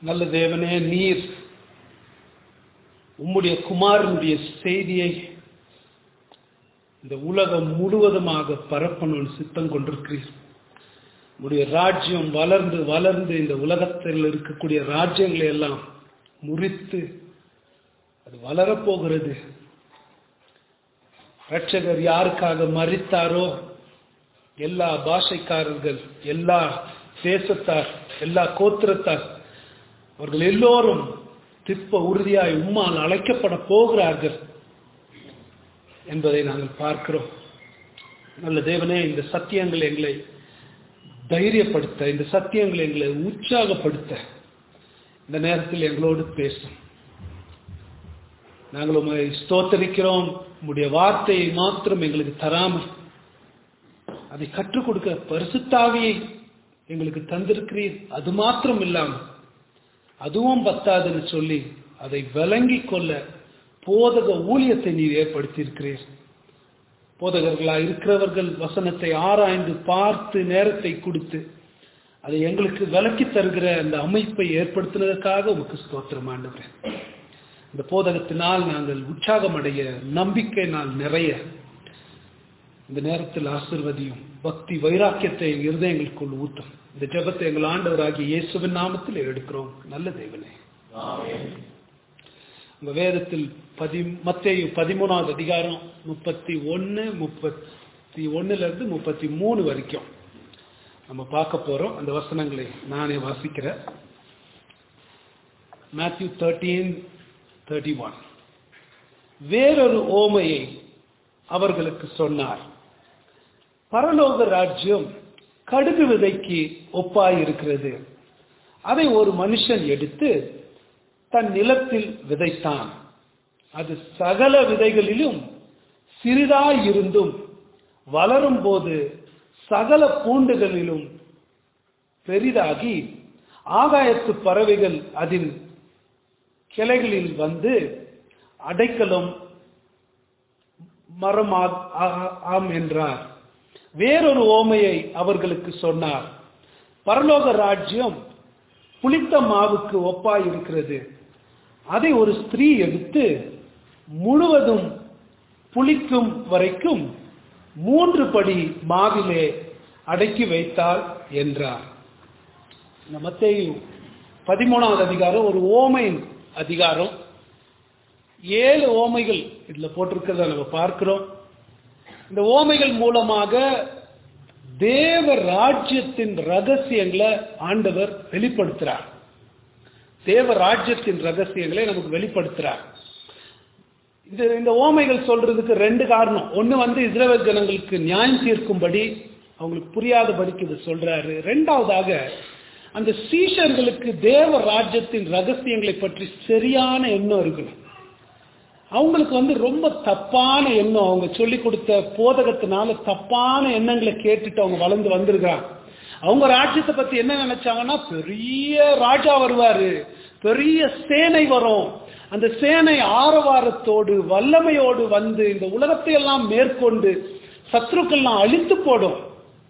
நல்ல தேவனே நீர் உம்முடைய குமாரனுடைய செய்தியை இந்த உலகம் முழுவதுமாக பரப்பணும்னு சித்தம் கொண்டிருக்கிறீர் உம்முடைய ராஜ்யம் வளர்ந்து வளர்ந்து இந்த உலகத்தில் இருக்கக்கூடிய ராஜ்யங்களை எல்லாம் முறித்து அது வளரப்போகிறது ரட்சகர் யாருக்காக மறித்தாரோ எல்லா பாஷைக்காரர்கள் எல்லா தேசத்தார் எல்லா கோத்திரத்தார் அவர்கள் எல்லோரும் திப்ப உறுதியாய் உம்மால் அழைக்கப்பட போகிறார்கள் என்பதை நாங்கள் பார்க்கிறோம் நல்ல தேவனே இந்த சத்தியங்கள் எங்களை தைரியப்படுத்த இந்த சத்தியங்கள் எங்களை உற்சாகப்படுத்த இந்த நேரத்தில் எங்களோடு பேசும் நாங்கள் உண்மை ஸ்தோத்தரிக்கிறோம் உம்முடைய வார்த்தையை மாத்திரம் எங்களுக்கு தராமல் அதை கற்றுக் கொடுக்க பரிசுத்தாவியை எங்களுக்கு தந்திருக்கிறீர் அது மாத்திரம் இல்லாமல் அதுவும் பத்தாதுன்னு சொல்லி அதை விளங்கி கொள்ள போதக ஊழியத்தை நீர் ஏற்படுத்தியிருக்கிறீர் போதகர்களாக இருக்கிறவர்கள் வசனத்தை ஆராய்ந்து பார்த்து நேரத்தை கொடுத்து அதை எங்களுக்கு விளக்கி தருகிற அந்த அமைப்பை ஏற்படுத்தினதற்காக உமக்கு ஸ்தோத்திரம் ஆண்டுகிறேன் இந்த போதகத்தினால் நாங்கள் உற்சாகம் அடைய நம்பிக்கை நாள் நிறைய இந்த நேரத்தில் ஆசிர்வதியும் பக்தி வைராக்கியத்தை எங்கள் இருதயங்களுக்குள் ஊட்டும் இந்த ஜபத்தை எங்கள் ஆண்டவராகிய இயேசுவின் நாமத்தில் எடுக்கிறோம் நல்ல தேவனே உங்க வேதத்தில் பதி மத்தேயு பதிமூணாவது அதிகாரம் முப்பத்தி ஒன்று முப்பத்தி ஒன்னுல இருந்து முப்பத்தி மூணு வரைக்கும் நம்ம பார்க்க போறோம் அந்த வசனங்களை நானே வாசிக்கிறேன் மேத்யூ தேர்ட்டீன் தேர்ட்டி ஒன் வேறொரு ஓமையை அவர்களுக்கு சொன்னார் பரலோக ராஜ்யம் கடுகு விதைக்கு ஒப்பாயிருக்கிறது அதை ஒரு மனுஷன் எடுத்து தன் நிலத்தில் விதைத்தான் அது சகல விதைகளிலும் சிறிதாயிருந்தும் வளரும் போது சகல பூண்டுகளிலும் பெரிதாகி ஆகாயத்து பறவைகள் அதில் கிளைகளில் வந்து அடைக்கலம் மரம் ஆம் என்றார் வேறொரு ஓமையை அவர்களுக்கு சொன்னார் பரலோக ராஜ்யம் புளித்த மாவுக்கு ஒப்பாய் இருக்கிறது அதை ஒரு ஸ்திரீ எடுத்து முழுவதும் புளிக்கும் வரைக்கும் மூன்று படி மாவிலே அடக்கி வைத்தாள் என்றார் இந்த மத்தேயு பதிமூணாவது அதிகாரம் ஒரு ஓமை அதிகாரம் ஏழு ஓமைகள் இதுல போட்டிருக்கிறத நம்ம பார்க்கிறோம் இந்த ஓமைகள் மூலமாக தேவ ராஜ்யத்தின் ரகசியங்களை ஆண்டவர் வெளிப்படுத்துறார் தேவ ராஜ்யத்தின் ரகசியங்களை நமக்கு வெளிப்படுத்துறார் இது இந்த ஓமைகள் சொல்றதுக்கு ரெண்டு காரணம் ஒன்னு வந்து இஸ்ரேல் ஜனங்களுக்கு நியாயம் தீர்க்கும்படி அவங்களுக்கு புரியாதபடிக்கு இது சொல்றாரு ரெண்டாவதாக அந்த சீஷர்களுக்கு தேவ ராஜ்யத்தின் ரகசியங்களை பற்றி சரியான எண்ணம் இருக்கணும் அவங்களுக்கு வந்து ரொம்ப தப்பான எண்ணம் அவங்க சொல்லி கொடுத்த போதகத்தினால தப்பான எண்ணங்களை கேட்டுட்டு அவங்க வளர்ந்து வந்திருக்கிறாங்க அவங்க ராஜ்யத்தை பத்தி என்ன நினைச்சாங்கன்னா பெரிய ராஜா வருவாரு பெரிய சேனை வரும் அந்த சேனை ஆரவாரத்தோடு வல்லமையோடு வந்து இந்த உலகத்தை எல்லாம் மேற்கொண்டு சத்ருக்கள்லாம் அழித்து போடும்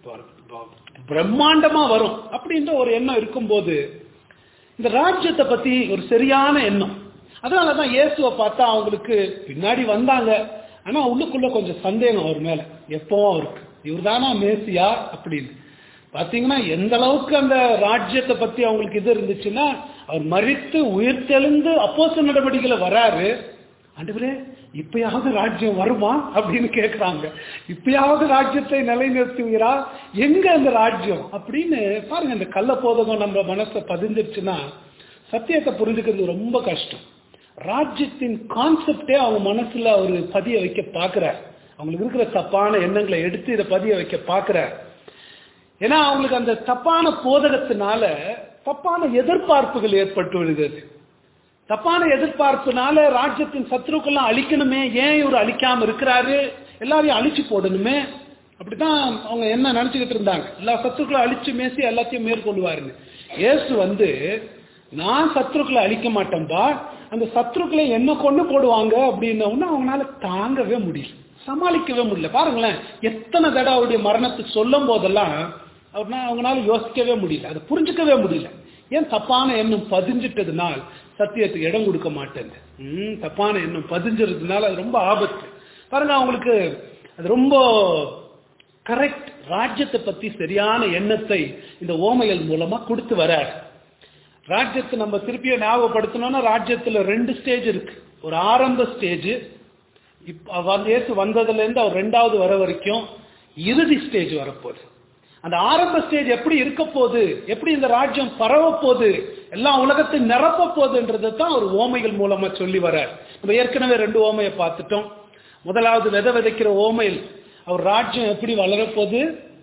பிரம்மாண்டமா வரும் அப்படின்ற ஒரு எண்ணம் இருக்கும்போது இந்த ராஜ்யத்தை பத்தி ஒரு சரியான எண்ணம் அதனாலதான் இயேசுவை பார்த்தா அவங்களுக்கு பின்னாடி வந்தாங்க ஆனா உள்ளுக்குள்ள கொஞ்சம் சந்தேகம் அவர் மேல எப்பவும் அவருக்கு இவர் தானா மேசியா அப்படின்னு பாத்தீங்கன்னா எந்த அளவுக்கு அந்த ராஜ்யத்தை பத்தி அவங்களுக்கு இது இருந்துச்சுன்னா அவர் மறித்து உயிர் தெளிந்து அப்போச நடவடிக்கையில வராரு ஆண்டவரே இப்பயாவது ராஜ்யம் வருமா அப்படின்னு கேட்கிறாங்க இப்பயாவது ராஜ்யத்தை நிலைநிறுத்துவீரா எங்க அந்த ராஜ்யம் அப்படின்னு பாருங்க இந்த கள்ள போதகம் நம்ம மனசை பதிஞ்சிருச்சுன்னா சத்தியத்தை புரிஞ்சுக்கிறது ரொம்ப கஷ்டம் ராஜ்யத்தின் கான்செப்டே அவங்க மனசுல அவர் பதிய வைக்க பாக்குறார் அவங்களுக்கு இருக்கிற தப்பான எண்ணங்களை எடுத்து இதை பதிய வைக்க பாக்குறார் ஏன்னா அவங்களுக்கு அந்த தப்பான போதகத்தினால தப்பான எதிர்பார்ப்புகள் ஏற்பட்டு விடுகிறது தப்பான எதிர்பார்ப்புனால ராஜ்யத்தின் சத்ருக்கெல்லாம் அழிக்கணுமே ஏன் இவர் அழிக்காம இருக்கிறாரு எல்லாரையும் அழிச்சு போடணுமே அப்படிதான் அவங்க என்ன நினைச்சுக்கிட்டு இருந்தாங்க எல்லா சத்துருக்களும் அழிச்சு மேசி எல்லாத்தையும் மேற்கொள்வாருன்னு இயேசு வந்து நான் சத்ருக்களை அழிக்க மாட்டேன்பா அந்த சத்ருக்களை என்ன கொண்டு போடுவாங்க அப்படின்ன அவங்களால தாங்கவே முடியல சமாளிக்கவே முடியல பாருங்களேன் எத்தனை தடவை அவருடைய மரணத்தை சொல்லும் போதெல்லாம் அவர்னா அவங்களால யோசிக்கவே முடியல அதை புரிஞ்சுக்கவே முடியல ஏன் தப்பான எண்ணம் பதிஞ்சிட்டதுனால் சத்தியத்துக்கு இடம் கொடுக்க மாட்டேன் ம், தப்பான எண்ணம் பதிஞ்சிருந்ததுனால அது ரொம்ப ஆபத்து பாருங்க அவங்களுக்கு அது ரொம்ப கரெக்ட் ராஜ்யத்தை பத்தி சரியான எண்ணத்தை இந்த ஓமைகள் மூலமா கொடுத்து வரார் ராஜ்யத்தை நம்ம திருப்பியும் ஞாபகப்படுத்தணும்னா ராஜ்யத்துல ரெண்டு ஸ்டேஜ் இருக்கு ஒரு ஆரம்ப ஸ்டேஜ் இப்ப வந்து இயேசு வந்ததுல இருந்து அவர் ரெண்டாவது வர வரைக்கும் இறுதி ஸ்டேஜ் வரப்போகுது அந்த ஆரம்ப ஸ்டேஜ் எப்படி இருக்க போகுது எப்படி இந்த ராஜ்யம் பரவ போகுது எல்லாம் உலகத்தை நிரப்ப போகுதுன்றதை தான் ஒரு ஓமைகள் மூலமா சொல்லி வர்றார் நம்ம ஏற்கனவே ரெண்டு ஓமையை பார்த்துட்டோம் முதலாவது விதை விதைக்கிற ஓமையில் அவர் ராஜ்யம் எப்படி வளரப்போகுது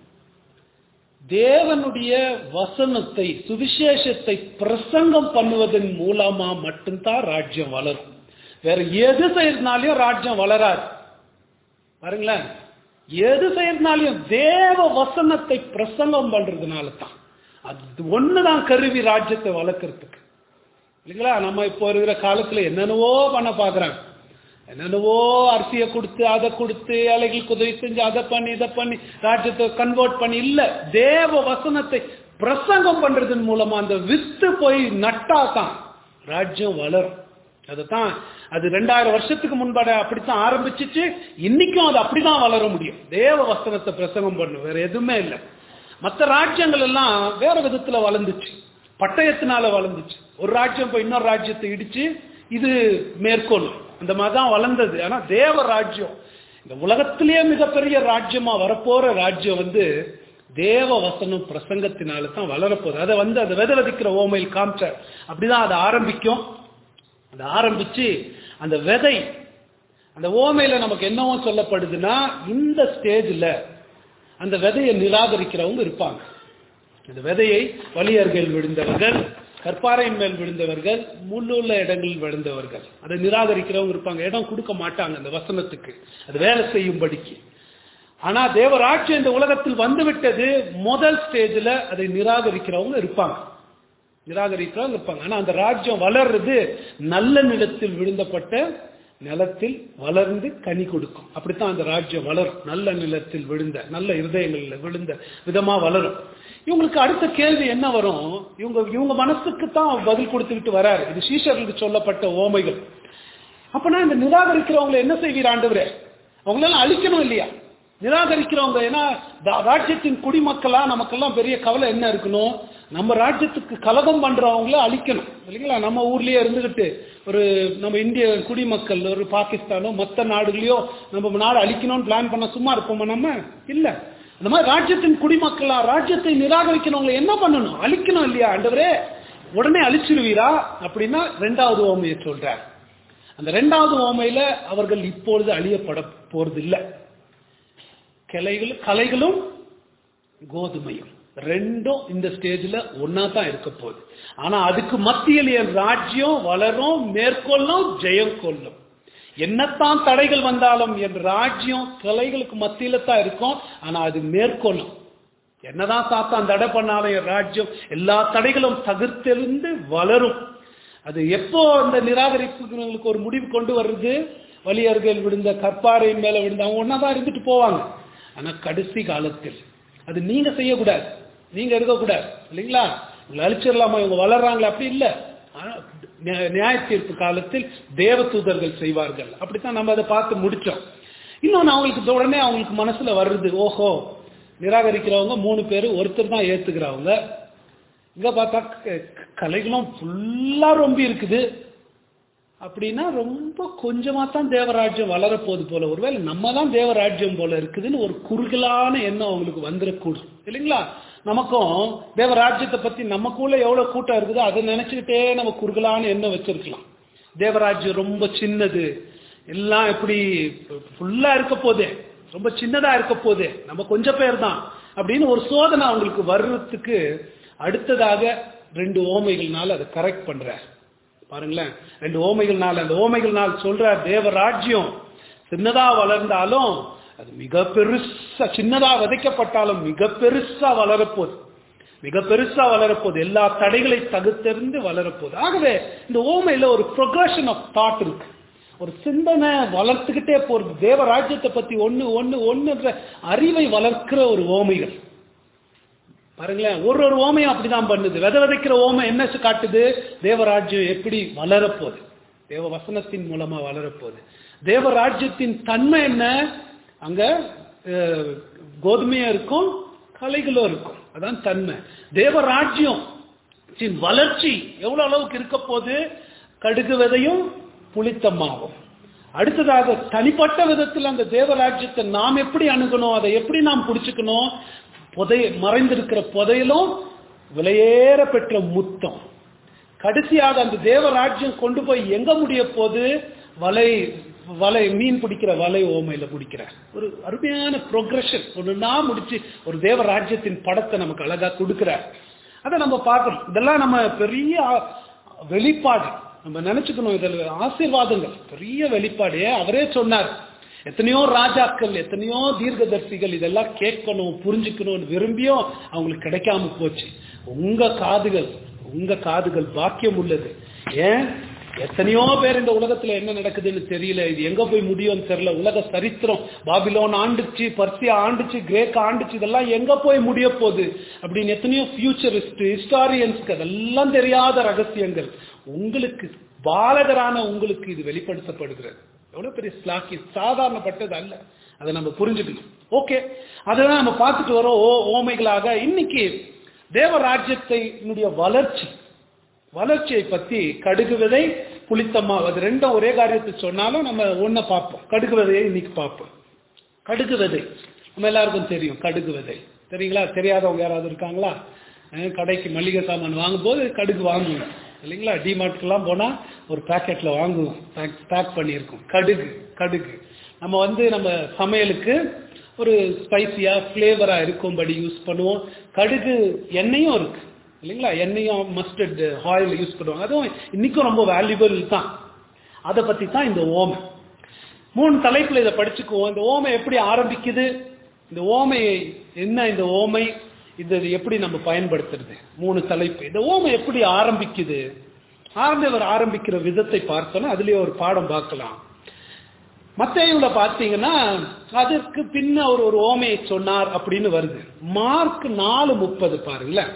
தேவனுடைய வசனத்தை சுவிசேஷத்தை பிரசங்கம் பண்ணுவதன் மூலமா மட்டும்தான் ராஜ்யம் வளரும் வேற எது செய்யறதுனாலையும் ராஜ்யம் வளராது பாருங்களேன் எது செய்யறதுனாலையும் தேவ வசனத்தை பிரசங்கம் பண்றதுனால தான் அது ஒண்ணுதான் கருவி ராஜ்யத்தை வளர்க்கறதுக்கு இல்லைங்களா நம்ம இப்போ இருக்கிற காலத்துல என்னென்னவோ பண்ண பாக்குறாங்க என்னென்னவோ அரிசியை கொடுத்து அதை கொடுத்து அலைகளுக்கு உதவி செஞ்சு அதை பண்ணி இதை பண்ணி ராஜ்யத்தை கன்வெர்ட் பண்ணி இல்ல தேவ வசனத்தை பிரசங்கம் பண்றதன் மூலமா அந்த வித்து போய் நட்டா தான் ராஜ்யம் வளரும் அதுதான் அது ரெண்டாயிரம் வருஷத்துக்கு முன்பாட அப்படித்தான் ஆரம்பிச்சிச்சு இன்னைக்கும் அது அப்படிதான் வளர முடியும் தேவ வசனத்தை பிரசங்கம் பண்ணும் வேற எதுவுமே இல்லை மற்ற ராஜ்யங்கள் எல்லாம் வேற விதத்துல வளர்ந்துச்சு பட்டயத்தினால வளர்ந்துச்சு ஒரு ராஜ்யம் போய் இன்னொரு ராஜ்யத்தை இடிச்சு இது மேற்கொள்ளும் அந்த மாதிரி தான் வளர்ந்தது ஆனா தேவ ராஜ்யம் இந்த உலகத்திலேயே மிகப்பெரிய ராஜ்யமா வரப்போற ராஜ்யம் வந்து தேவ வசனம் பிரசங்கத்தினால தான் வளரப்போகுது அதை வந்து அதை வித விதைக்கிற ஓமையில் காமிச்சார் அப்படிதான் அது ஆரம்பிக்கும் அது ஆரம்பிச்சு அந்த விதை அந்த ஓமையில நமக்கு என்னவோ சொல்லப்படுதுன்னா இந்த ஸ்டேஜ்ல அந்த விதையை நிராகரிக்கிறவங்க இருப்பாங்க அந்த விதையை வலியர்கள் விழுந்தவர்கள் கற்பாறையின் மேல் விழுந்தவர்கள் முள்ளுள்ள இடங்களில் விழுந்தவர்கள் அதை நிராகரிக்கிறவங்க இருப்பாங்க இடம் கொடுக்க மாட்டாங்க அந்த வசனத்துக்கு அது வேலை செய்யும்படிக்கு ஆனா தேவராட்சியம் இந்த உலகத்தில் வந்துவிட்டது முதல் ஸ்டேஜ்ல அதை நிராகரிக்கிறவங்க இருப்பாங்க நிராகரிக்கிறவங்க இருப்பாங்க ஆனா அந்த ராஜ்யம் வளர்றது நல்ல நிலத்தில் விழுந்தப்பட்ட நிலத்தில் வளர்ந்து கனி கொடுக்கும் அப்படித்தான் அந்த ராஜ்யம் வளரும் நல்ல நிலத்தில் விழுந்த நல்ல இருதயங்களில் விழுந்த விதமா வளரும் இவங்களுக்கு அடுத்த கேள்வி என்ன வரும் இவங்க இவங்க மனசுக்கு தான் பதில் கொடுத்துக்கிட்டு வராரு இது சீஷர்களுக்கு சொல்லப்பட்ட ஓமைகள் அப்பனா இந்த நிராகரிக்கிறவங்களை என்ன செய்வீர் ஆண்டவரே அவங்களெல்லாம் அழிக்கணும் இல்லையா நிராகரிக்கிறவங்க ஏன்னா தா- ராஜ்யத்தின் குடிமக்களா நமக்கெல்லாம் பெரிய கவலை என்ன இருக்கணும் நம்ம ராஜ்யத்துக்கு கலகம் பண்றவங்கள அழிக்கணும் இல்லைங்களா நம்ம ஊர்லயே இருந்துகிட்டு ஒரு நம்ம இந்திய குடிமக்கள் ஒரு பாகிஸ்தானோ மற்ற நாடுகளையோ நம்ம நாடு அழிக்கணும்னு பிளான் பண்ண சும்மா இருப்போமா நம்ம இல்ல அந்த மாதிரி ராஜ்யத்தின் குடிமக்களா ராஜ்யத்தை நிராகரிக்கிறவங்களை என்ன பண்ணணும் அழிக்கணும் இல்லையா ஆண்டவரே உடனே அழிச்சிருவீரா அப்படின்னா ரெண்டாவது ஓமையை சொல்றார் அந்த ரெண்டாவது ஓமையில அவர்கள் இப்பொழுது அழியப்பட போறது இல்லை கிளைகளும் கலைகளும் கோதுமையும் ரெண்டும் இந்த ஸ்டேஜ்ல ஒன்னா தான் இருக்க போகுது ஆனா அதுக்கு மத்தியில் என் ராஜ்யம் வளரும் மேற்கொள்ளும் ஜெயம் கொள்ளும் என்னத்தான் தடைகள் வந்தாலும் என் ராஜ்யம் கிளைகளுக்கு மத்தியில தான் இருக்கும் ஆனா அது மேற்கொள்ளும் என்னதான் சாத்தான் தடை பண்ணாலும் என் ராஜ்யம் எல்லா தடைகளும் தவிர்த்தெழுந்து வளரும் அது எப்போ அந்த நிராகரிப்புகளுக்கு ஒரு முடிவு கொண்டு வருது வலியர்கள் விழுந்த கற்பாறையின் மேல விழுந்த அவங்க ஒன்னாதான் இருந்துட்டு போவாங்க ஆனா கடைசி காலத்தில் அது நீங்க செய்யக்கூடாது நீங்க இருக்கக்கூடாது இல்லைங்களா உங்களை அழிச்சிடலாமா இவங்க வளர்றாங்களா அப்படி இல்ல ஆனா, நியா- நியாய தீர்ப்பு காலத்தில் தேவ தூதர்கள் செய்வார்கள் அப்படித்தான் நம்ம அதை பார்த்து முடிச்சோம் இன்னொன்னு அவங்களுக்கு உடனே அவங்களுக்கு மனசுல வருது ஓஹோ நிராகரிக்கிறவங்க மூணு பேர் ஒருத்தர் தான் ஏத்துக்கிறவங்க இங்க பார்த்தா க- க- கலைகளும் ஃபுல்லா ரொம்ப இருக்குது அப்படின்னா ரொம்ப கொஞ்சமா தான் தேவராஜ்யம் வளரப்போகுது போல ஒருவேளை நம்ம தான் தேவராஜ்யம் போல இருக்குதுன்னு ஒரு குறுகலான எண்ணம் அவங்களுக்கு வந்துடக்கூடும் இல்லைங்களா நமக்கும் தேவராஜ்யத்தை பத்தி நமக்குள்ள எவ்வளவு கூட்டம் இருக்குதோ அதை நினைச்சுக்கிட்டே நம்ம குறுகலான எண்ணம் வச்சிருக்கலாம் தேவராஜ்யம் ரொம்ப சின்னது எல்லாம் எப்படி ஃபுல்லா இருக்க போதே ரொம்ப சின்னதா இருக்க போதே நம்ம கொஞ்சம் பேர் தான் அப்படின்னு ஒரு சோதனை அவங்களுக்கு வர்றதுக்கு அடுத்ததாக ரெண்டு ஓமைகள்னால அதை கரெக்ட் பண்றார் பாருங்களேன் ரெண்டு ஓமைகள்னால அந்த ஓமைகள்னால் சொல்ற தேவராஜ்யம் சின்னதா வளர்ந்தாலும் அது மிக பெருசா சின்னதா விதைக்கப்பட்டாலும் மிக பெருசா வளரப்போகுது மிக பெருசா வளரப்போகுது எல்லா தடைகளை தகுத்தெறிந்து வளரப்போகுது ஆகவே இந்த ஓமையில ஒரு ப்ரொக்ரஷன் ஆஃப் தாட் இருக்கு ஒரு சிந்தனை வளர்த்துக்கிட்டே போறது தேவராஜ்யத்தை பத்தி ஒண்ணு ஒண்ணு ஒண்ணுன்ற அறிவை வளர்க்கிற ஒரு ஓமைகள் பாருங்களேன் ஒரு ஒரு ஓமையும் அப்படிதான் பண்ணுது வித விதைக்கிற ஓமை என்ன காட்டுது தேவராஜ்யம் எப்படி வளரப்போகுது தேவ வசனத்தின் மூலமா வளரப்போகுது தேவராஜ்யத்தின் தன்மை என்ன அங்க அஹ், கோதுமையும் இருக்கும் கலைகளும் இருக்கும் அதான் தன்மை தேவராஜ்யம் சின் வளர்ச்சி எவ்வளவு அளவுக்கு இருக்க போது கடுகு விதையும் புளித்தமாகும் அடுத்ததாக தனிப்பட்ட விதத்தில் அந்த தேவராஜ்யத்தை நாம் எப்படி அணுகணும் அதை எப்படி நாம் பிடிச்சுக்கணும் புதை மறைந்திருக்கிற புதையிலும் விலையேற பெற்ற முத்தம் கடைசியாக அந்த தேவராஜ்யம் கொண்டு போய் எங்க முடிய போது வலை வலை மீன் பிடிக்கிற வலை ஓமையில பிடிக்கிறார் ஒரு அருமையான ப்ரோக்ரஷன் ஒண்ணுன்னா முடிச்சு ஒரு தேவராஜ்யத்தின் படத்தை நமக்கு அழகா கொடுக்கிறார் அதை நம்ம பார்க்கணும் இதெல்லாம் நம்ம பெரிய ஆ- வெளிப்பாடு நம்ம நினைச்சுக்கணும் இதில் ஆசீர்வாதங்கள் பெரிய வெளிப்பாடு ஏன் அவரே சொன்னார் எத்தனையோ ராஜாக்கள் எத்தனையோ தீர்க்கதர்சிகள் இதெல்லாம் கேட்கணும் புரிஞ்சுக்கணும்னு விரும்பியும் அவங்களுக்கு கிடைக்காம போச்சு உங்க காதுகள் உங்க காதுகள் பாக்கியம் உள்ளது ஏன் எத்தனையோ பேர் இந்த உலகத்துல என்ன நடக்குதுன்னு தெரியல இது எங்க போய் முடியும்னு தெரியல உலக சரித்திரம் பாபிலோன் ஆண்டுச்சு பர்சியா ஆண்டுச்சு கிரேக் ஆண்டுச்சு இதெல்லாம் எங்க போய் முடிய போகுது அப்படின்னு எத்தனையோ ஃபியூச்சரிஸ்ட் ஹிஸ்டாரியன்ஸ்க்கு அதெல்லாம் தெரியாத ரகசியங்கள் உங்களுக்கு பாலகரான உங்களுக்கு இது வெளிப்படுத்தப்படுகிறது எவ்வளவு பெரிய ஸ்லாக்கி சாதாரணப்பட்டது அல்ல அதை நம்ம புரிஞ்சுக்கணும் ஓகே அதெல்லாம் நம்ம பார்த்துட்டு வரோம் ஓ ஓமைகளாக இன்னைக்கு தேவராஜ்யத்தை வளர்ச்சி வளர்ச்சியை பத்தி கடுகு விதை புளித்தம்மா அது ரெண்டும் ஒரே காரியத்தை சொன்னாலும் நம்ம ஒன்ன பார்ப்போம் கடுகு விதையை இன்னைக்கு பார்ப்போம் கடுகு விதை நம்ம எல்லாருக்கும் தெரியும் கடுகு விதை தெரியுங்களா தெரியாதவங்க யாராவது இருக்காங்களா அஹ் கடைக்கு மளிகை சாமான் வாங்கும்போது கடுகு வாங்குவோம் இல்லைங்களா டிமார்ட்க்கெல்லாம் போனா ஒரு பாக்கெட்ல வாங்குவோம் பேக் பேக் பண்ணியிருக்கோம் கடுகு கடுகு நம்ம வந்து நம்ம சமையலுக்கு ஒரு ஸ்பைசியா ஃப்ளேவரா இருக்கும்படி யூஸ் பண்ணுவோம் கடுகு எண்ணெயும் இருக்கு இல்லைங்களா எண்ணெயும் மஸ்டர்ட் ஆயில் யூஸ் பண்ணுவாங்க அதுவும் இன்னைக்கும் ரொம்ப வேல்யூபிள் தான் அதை பத்தி தான் இந்த ஓமை மூணு தலைப்புல இதை படிச்சுக்குவோம் இந்த ஓமை எப்படி ஆரம்பிக்குது இந்த ஓமை என்ன இந்த ஓமை இது எப்படி நம்ம பயன்படுத்துறது மூணு தலைப்பு இந்த ஓமை எப்படி ஆரம்பிக்குது ஆரம்பிவர் ஆரம்பிக்கிற விதத்தை பார்த்தோன்னா அதுலயே ஒரு பாடம் பார்க்கலாம் மத்தேயுல பார்த்தீங்கன்னா அதற்கு பின்ன அவர் ஒரு ஓமையை சொன்னார் அப்படின்னு வருது மார்க் நாலு முப்பது பாருங்களேன்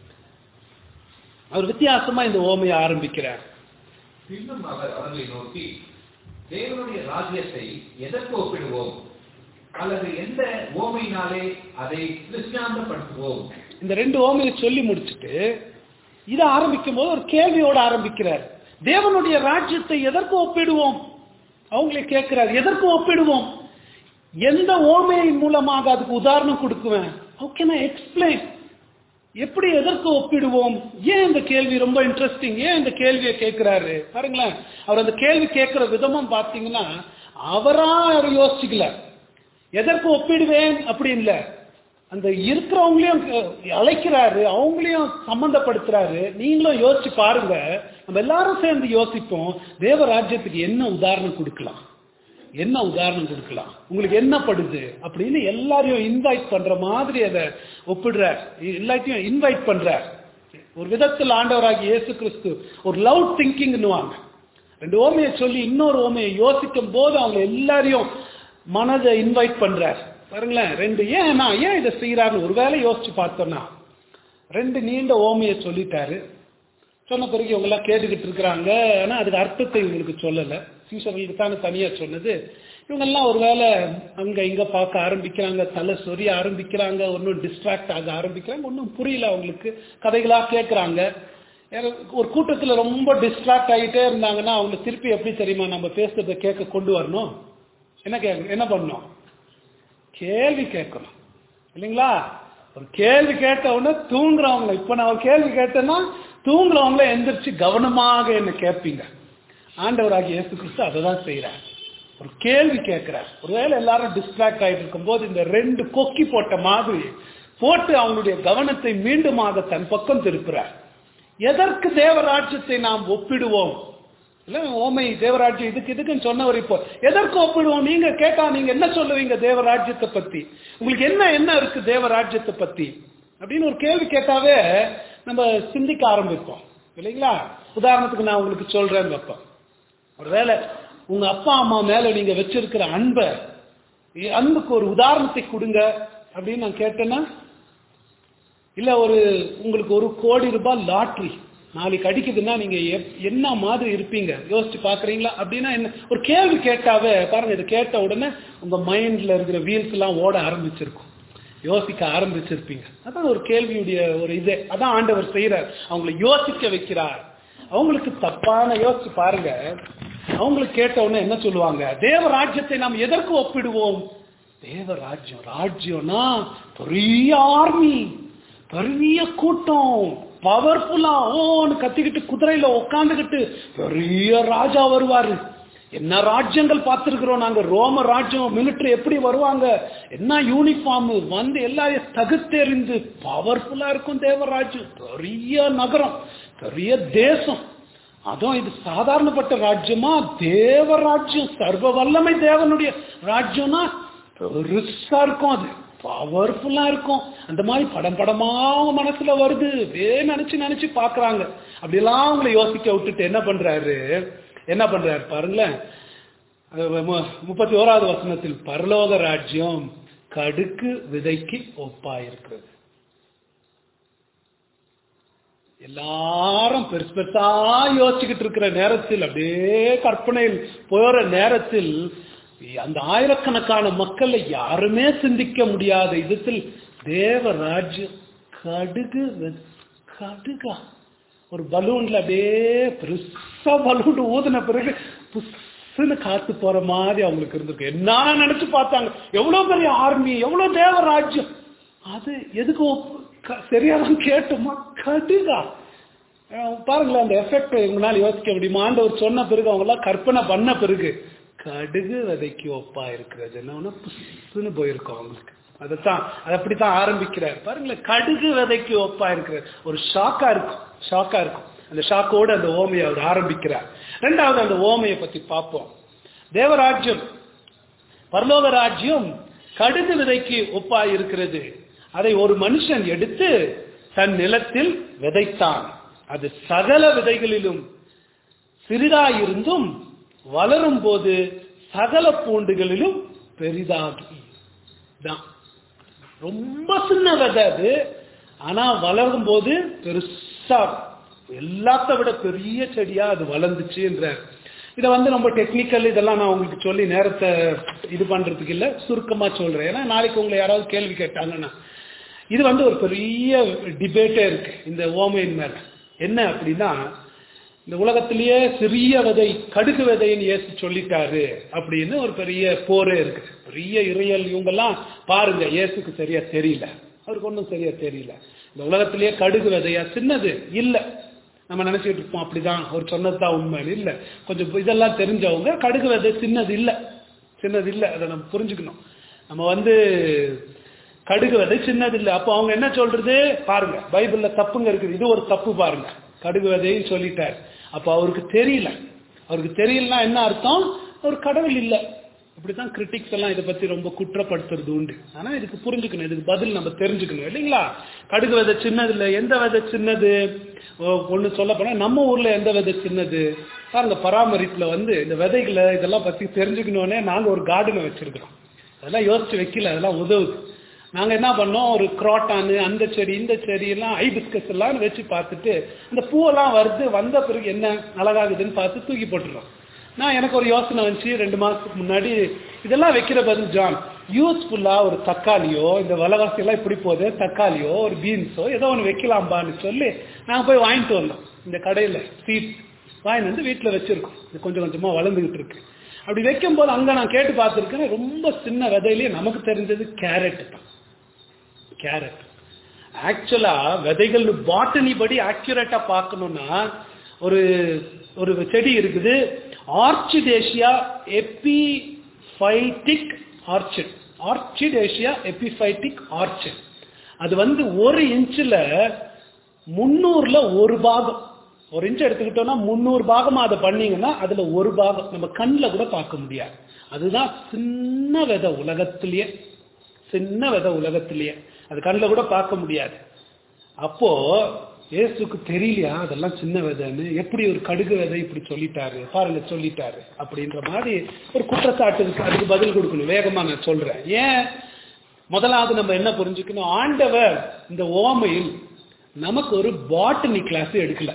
அவர் வித்தியாசமா இந்த ஓமையை ஆரம்பிக்கிறார் பின்னும் அவர் அவர்களை நோக்கி தேவனுடைய ராஜ்யத்தை எதற்கு ஒப்பிடுவோம் அல்லது எந்த ஓமையினாலே அதை திருஷ்டாந்தப்படுத்துவோம் இந்த ரெண்டு ஓமையை சொல்லி முடிச்சுட்டு இதை ஆரம்பிக்கும் போது ஒரு கேள்வியோட ஆரம்பிக்கிறார் தேவனுடைய ராஜ்யத்தை எதற்கு ஒப்பிடுவோம் அவங்களே கேட்கிறார் எதற்கு ஒப்பிடுவோம் எந்த ஓமையின் மூலமாக அதுக்கு உதாரணம் கொடுக்குவேன் how can I explain எப்படி எதற்கு ஒப்பிடுவோம் ஏன் இந்த கேள்வி ரொம்ப இன்ட்ரெஸ்டிங் ஏன் இந்த கேள்வியை கேட்கிறாரு பாருங்களேன் அவர் அந்த கேள்வி கேட்கிற விதமும் பார்த்தீங்கன்னா அவரா அவர் யோசிக்கல எதற்கு ஒப்பிடுவேன் அப்படி இல்ல அந்த இருக்கிறவங்களையும் அழைக்கிறாரு அவங்களையும் சம்பந்தப்படுத்துறாரு நீங்களும் யோசிச்சு பாருங்க நம்ம எல்லாரும் சேர்ந்து யோசிப்போம் தேவராஜ்யத்துக்கு என்ன உதாரணம் கொடுக்கலாம் என்ன உதாரணம் கொடுக்கலாம் உங்களுக்கு என்ன படுது அப்படின்னு எல்லாரையும் இன்வைட் பண்ற மாதிரி அதை ஒப்பிடுறார் எல்லாத்தையும் இன்வைட் பண்றார் ஒரு விதத்தில் ஆண்டவராகி இயேசு கிறிஸ்து ஒரு லவ் திங்கிங்னுவாங்க ரெண்டு ஓமையை சொல்லி இன்னொரு ஓமையை யோசிக்கும் போது அவங்க எல்லாரையும் மனதை இன்வைட் பண்றார் பாருங்களேன் ரெண்டு ஏன் நான் ஏன் இதை செய்யறாருன்னு ஒருவேளை யோசிச்சு பார்த்தோம்னா ரெண்டு நீண்ட ஓமையை சொல்லிட்டாரு சொன்ன பிறகு இவங்க எல்லாம் கேட்டுக்கிட்டு இருக்கிறாங்க ஆனா அதுக்கு அர்த்தத்தை இவங்களுக்கு சொல்லல சீசர்களுக்கு தானே தனியா சொன்னது இவங்க எல்லாம் ஒருவேளை அங்க இங்க பார்க்க ஆரம்பிக்கிறாங்க தலை சொரிய ஆரம்பிக்கிறாங்க ஒன்றும் டிஸ்ட்ராக்ட் ஆக ஆரம்பிக்கிறாங்க ஒன்றும் புரியல அவங்களுக்கு கதைகளா கேட்கறாங்க ஒரு கூட்டத்துல ரொம்ப டிஸ்ட்ராக்ட் ஆகிட்டே இருந்தாங்கன்னா அவங்க திருப்பி எப்படி தெரியுமா நம்ம பேசுறதை கேட்க கொண்டு வரணும் என்ன கேட்க என்ன பண்ணணும் கேள்வி கேட்கணும் இல்லைங்களா ஒரு கேள்வி கேட்ட உடனே தூங்குறவங்க இப்ப நான் ஒரு கேள்வி கேட்டேன்னா தூங்குறவங்கள எந்திரிச்சு கவனமாக என்ன கேட்பீங்க ஆண்டவராகிய இயேசு கிறிஸ்து அதை தான் செய்யறார் ஒரு கேள்வி கேட்கிறார் ஒருவேளை எல்லாரும் டிஸ்ட்ராக்ட் ஆகிட்டு இருக்கும்போது இந்த ரெண்டு கொக்கி போட்ட மாதிரி போட்டு அவங்களுடைய கவனத்தை மீண்டுமாக தன் பக்கம் திருப்புறார் எதற்கு தேவராஜ்யத்தை நாம் ஒப்பிடுவோம் இல்ல ஓமை தேவராஜ்யம் இதுக்கு இதுக்குன்னு சொன்னவர் இப்போ எதற்கு ஒப்பிடுவோம் நீங்க கேட்டா நீங்க என்ன சொல்லுவீங்க தேவராஜ்யத்தை பத்தி உங்களுக்கு என்ன என்ன இருக்கு தேவராஜ்யத்தை பத்தி அப்படின்னு ஒரு கேள்வி கேட்டாவே நம்ம சிந்திக்க ஆரம்பிப்போம் இல்லைங்களா உதாரணத்துக்கு நான் உங்களுக்கு சொல்றேன் வைப்போம் ஒருவேளை உங்க அப்பா அம்மா மேல நீங்க வச்சிருக்கிற அன்பை அன்புக்கு ஒரு உதாரணத்தை கொடுங்க அப்படின்னு நான் கேட்டேன்னா இல்ல ஒரு உங்களுக்கு ஒரு கோடி ரூபாய் லாட்ரி நாளைக்கு அடிக்குதுன்னா நீங்க எப்- என்ன மாதிரி இருப்பீங்க யோசிச்சு பாக்குறீங்களா அப்படின்னா என்ன ஒரு கேள்வி கேட்டாவே பாருங்க இது கேட்ட உடனே உங்க மைண்ட்ல இருக்கிற வீல்ஸ் எல்லாம் ஓட ஆரம்பிச்சிருக்கும் யோசிக்க ஆரம்பிச்சிருப்பீங்க அதான் ஒரு கேள்வியுடைய ஒரு இது அதான் ஆண்டவர் செய்யறார் அவங்களை யோசிக்க வைக்கிறார் அவங்களுக்கு தப்பான யோசிச்சு பாருங்க அவங்களுக்கு கேட்ட உடனே என்ன சொல்லுவாங்க தேவ ராஜ்யத்தை நாம் எதற்கு ஒப்பிடுவோம் தேவ ராஜ்யம் ராஜ்யம்னா பெரிய ஆர்மி பெரிய கூட்டம் பவர்ஃபுல்லா ஓன்னு கத்திக்கிட்டு குதிரையில உட்காந்துக்கிட்டு பெரிய ராஜா வருவாரு என்ன ராஜ்யங்கள் பார்த்திருக்கிறோம் நாங்க ரோம ராஜ்யம் மிலிட்டரி எப்படி வருவாங்க என்ன யூனிஃபார்ம் வந்து எல்லாரையும் தகுத்தெறிந்து பவர்ஃபுல்லா இருக்கும் தேவராஜ்யம் பெரிய நகரம் பெரிய தேசம் அதுவும் இது சாதாரணப்பட்ட ராஜ்யமா தேவ ராஜ்யம் சர்வ வல்லமை தேவனுடைய ராஜ்யம்னா பெருசா இருக்கும் அது பவர்ஃபுல்லா இருக்கும் அந்த மாதிரி படம் படமா அவங்க மனசுல வருது வே நினைச்சு நினைச்சு பாக்குறாங்க அப்படியெல்லாம் அவங்களை யோசிக்க விட்டுட்டு என்ன பண்றாரு என்ன பண்றாரு பாருங்களேன் அது மு- முப்பத்தி ஓராவது வசனத்தில் பரலோக ராஜ்யம் கடுக்கு விதைக்கு ஒப்பாயிருக்கிறது எல்லாரும் பெருசு பெருசா யோசிச்சுக்கிட்டு இருக்கிற நேரத்தில் அப்படியே கற்பனையில் போற நேரத்தில் அந்த ஆயிரக்கணக்கான மக்கள்ல யாருமே சிந்திக்க முடியாத விதத்தில் தேவ ராஜ்யம் கடுகு வெ- கடுகா ஒரு பலூன்ல அப்படியே பெருசா பலூன் ஊதின பிறகு புஸ்ஸுன்னு காத்து போற மாதிரி அவங்களுக்கு இருந்திருக்கு என்ன நினைச்சு பார்த்தாங்க எவ்வளவு பெரிய ஆர்மி எவ்வளவு தேவ ராஜ்யம் அது எதுக்கு ஒப்பு- க- சரியாதான் கேட்டுமா கடுகா அஹ் பாருங்களேன் அந்த எஃபெக்ட் உங்களால யோசிக்க முடியுமா ஆண்டவர் சொன்ன பிறகு அவங்க எல்லாம் கற்பனை பண்ண பிறகு கடுகு விதைக்கு ஒப்பா இருக்கிறது என்ன புஷ்னு போயிருக்கோம் அவங்களுக்கு அதைத்தான் அது அப்படித்தான் ஆரம்பிக்கிறார் பாருங்களேன் கடுகு விதைக்கு ஒப்பா இருக்கிறது ஒரு ஷாக்கா இருக்கும் ஷாக்கா இருக்கும் அந்த ஷாக்கோடு அந்த ஓமையை அவர் ஆரம்பிக்கிறார் ரெண்டாவது அந்த ஓமையை பத்தி பார்ப்போம் தேவராஜ்யம் பரலோக ராஜ்யம் கடுகு விதைக்கு ஒப்பாய் இருக்கிறது அதை ஒரு மனுஷன் எடுத்து தன் நிலத்தில் விதைத்தான் அது சகல விதைகளிலும் சிறிதாயிருந்தும் வளரும் போது சகல பூண்டுகளிலும் பெரிதாகி தான் ரொம்ப சின்ன விதை அது ஆனா வளரும் போது பெருசா எல்லாத்த விட பெரிய செடியா அது வளர்ந்துச்சு என்றார் இதை வந்து நம்ம டெக்னிக்கல் இதெல்லாம் நான் உங்களுக்கு சொல்லி நேரத்தை இது பண்றதுக்கு இல்ல சுருக்கமா சொல்றேன் ஏன்னா நாளைக்கு உங்களை யாராவது கேள்வி கேட்டாங்கன்னா இது வந்து ஒரு பெரிய டிபேட்டே இருக்கு இந்த ஓமையின் மேல என்ன அப்படின்னா இந்த உலகத்திலேயே சிறிய விதை கடுகு விதைன்னு இயேசு சொல்லிட்டாரு அப்படின்னு ஒரு பெரிய போரே இருக்கு பெரிய இறையல் இவங்கெல்லாம் பாருங்க இயேசுக்கு சரியா தெரியல அவருக்கு ஒன்றும் சரியா தெரியல இந்த உலகத்திலேயே கடுகு விதையா சின்னது இல்ல நம்ம நினைச்சிட்டு இருப்போம் அப்படிதான் அவர் சொன்னதுதான் உண்மை இல்ல கொஞ்சம் இதெல்லாம் தெரிஞ்சவங்க கடுகு விதை சின்னது இல்ல சின்னது இல்ல அதை நம்ம புரிஞ்சுக்கணும் நம்ம வந்து கடுகு விதை சின்னது இல்ல அப்போ அவங்க என்ன சொல்றது பாருங்க பைபிள்ல தப்புங்க இருக்குது இது ஒரு தப்பு பாருங்க கடுகு விதையும் சொல்லிட்டார் அப்ப அவருக்கு தெரியல அவருக்கு தெரியலனா என்ன அர்த்தம் அவர் கடவுள் இல்ல இப்படித்தான் கிரிட்டிக்ஸ் எல்லாம் இதை பத்தி ரொம்ப குற்றப்படுத்துறது உண்டு ஆனா இதுக்கு புரிஞ்சுக்கணும் இதுக்கு பதில் நம்ம தெரிஞ்சுக்கணும் இல்லைங்களா கடுகு விதை சின்னது இல்ல எந்த விதை சின்னது ஓ, ஒண்ணு சொல்ல போனா நம்ம ஊர்ல எந்த விதை சின்னது பாருங்க பராமரிப்புல வந்து இந்த விதைகளை இதெல்லாம் பத்தி தெரிஞ்சுக்கணும்னே நாங்க ஒரு கார்டனை வச்சிருக்கிறோம் அதெல்லாம் யோசிச்சு வைக்கல அதெல்லாம் உதவுது நாங்க என்ன பண்ணோம் ஒரு குரோட்டானு அந்த செடி இந்த செடி எல்லாம் ஐபிஸ்கஸ் எல்லாம் வச்சு பார்த்துட்டு இந்த பூவெல்லாம் வருது வந்த பிறகு என்ன அழகாகுதுன்னு பார்த்து தூக்கி போட்டுறோம் நான் எனக்கு ஒரு யோசனை வந்துச்சு ரெண்டு மாசத்துக்கு முன்னாடி இதெல்லாம் வைக்கிற பதில் ஜான் யூஸ்ஃபுல்லா ஒரு தக்காளியோ இந்த விலைவாசி எல்லாம் இப்படி போகுது தக்காளியோ ஒரு பீன்ஸோ ஏதோ ஒன்று வைக்கலாம்பான்னு சொல்லி நாங்க போய் வாங்கிட்டு வந்தோம் இந்த கடையில சீட் வாங்கிட்டு வந்து வீட்டுல வச்சிருக்கோம் இது கொஞ்சம் கொஞ்சமா வளர்ந்துகிட்டு இருக்கு அப்படி வைக்கும் போது அங்க நான் கேட்டு பார்த்திருக்கேன் ரொம்ப சின்ன விதையிலேயே நமக்கு தெரிஞ்சது கேரட் தான் கேரட் ஆக்சுவலா விதைகள் பாட்டனி படி ஆக்யூரேட்டா பார்க்கணும்னா ஒரு ஒரு செடி இருக்குது orchidaceae epiphytic orchid orchidaceae epiphytic orchid அது வந்து ஒரு இன்ச்சில் முன்னூறுல ஒரு பாகம் ஒரு இன்ச் எடுத்துக்கிட்டோம்னா முந்நூறு பாகமா அதை பண்ணீங்கன்னா அதுல ஒரு பாகம் நம்ம கண்ணில் கூட பார்க்க முடியாது அதுதான் சின்ன விதை உலகத்திலேயே சின்ன விதை உலகத்திலேயே அது கண்ணில் கூட பார்க்க முடியாது அப்போ இயேசுக்கு தெரியலையா அதெல்லாம் சின்ன விதைன்னு எப்படி ஒரு கடுகு விதை இப்படி சொல்லிட்டாரு பாருங்க சொல்லிட்டாரு அப்படின்ற மாதிரி ஒரு குற்றச்சாட்டு இருக்கு அதுக்கு பதில் கொடுக்கணும் வேகமா நான் சொல்றேன் ஏன் முதலாவது நம்ம என்ன புரிஞ்சுக்கணும் ஆண்டவர் இந்த ஓமையில் நமக்கு ஒரு பாட்டனி கிளாஸ் எடுக்கல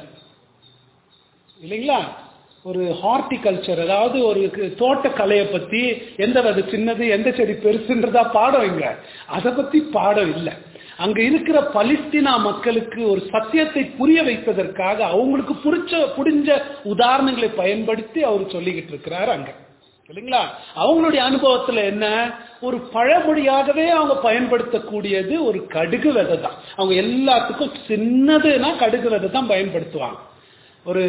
இல்லைங்களா ஒரு ஹார்டிகல்ச்சர் அதாவது ஒரு கு- தோட்டக்கலையை பத்தி எந்த வித சின்னது எந்த செடி பெருசுன்றதா பாடம் இங்க அதை பத்தி பாடம் இல்லை அங்க இருக்கிற பலிஸ்தீனா மக்களுக்கு ஒரு சத்தியத்தை புரிய வைப்பதற்காக அவங்களுக்கு புரிச்ச புடிஞ்ச உதாரணங்களை பயன்படுத்தி அவர் சொல்லிக்கிட்டு இருக்கிறார் அங்க இல்லைங்களா அவங்களுடைய அனுபவத்துல என்ன ஒரு பழமொழியாகவே அவங்க பயன்படுத்தக்கூடியது ஒரு கடுகு விதை தான் அவங்க எல்லாத்துக்கும் சின்னதுன்னா கடுகு விதை தான் பயன்படுத்துவாங்க ஒரு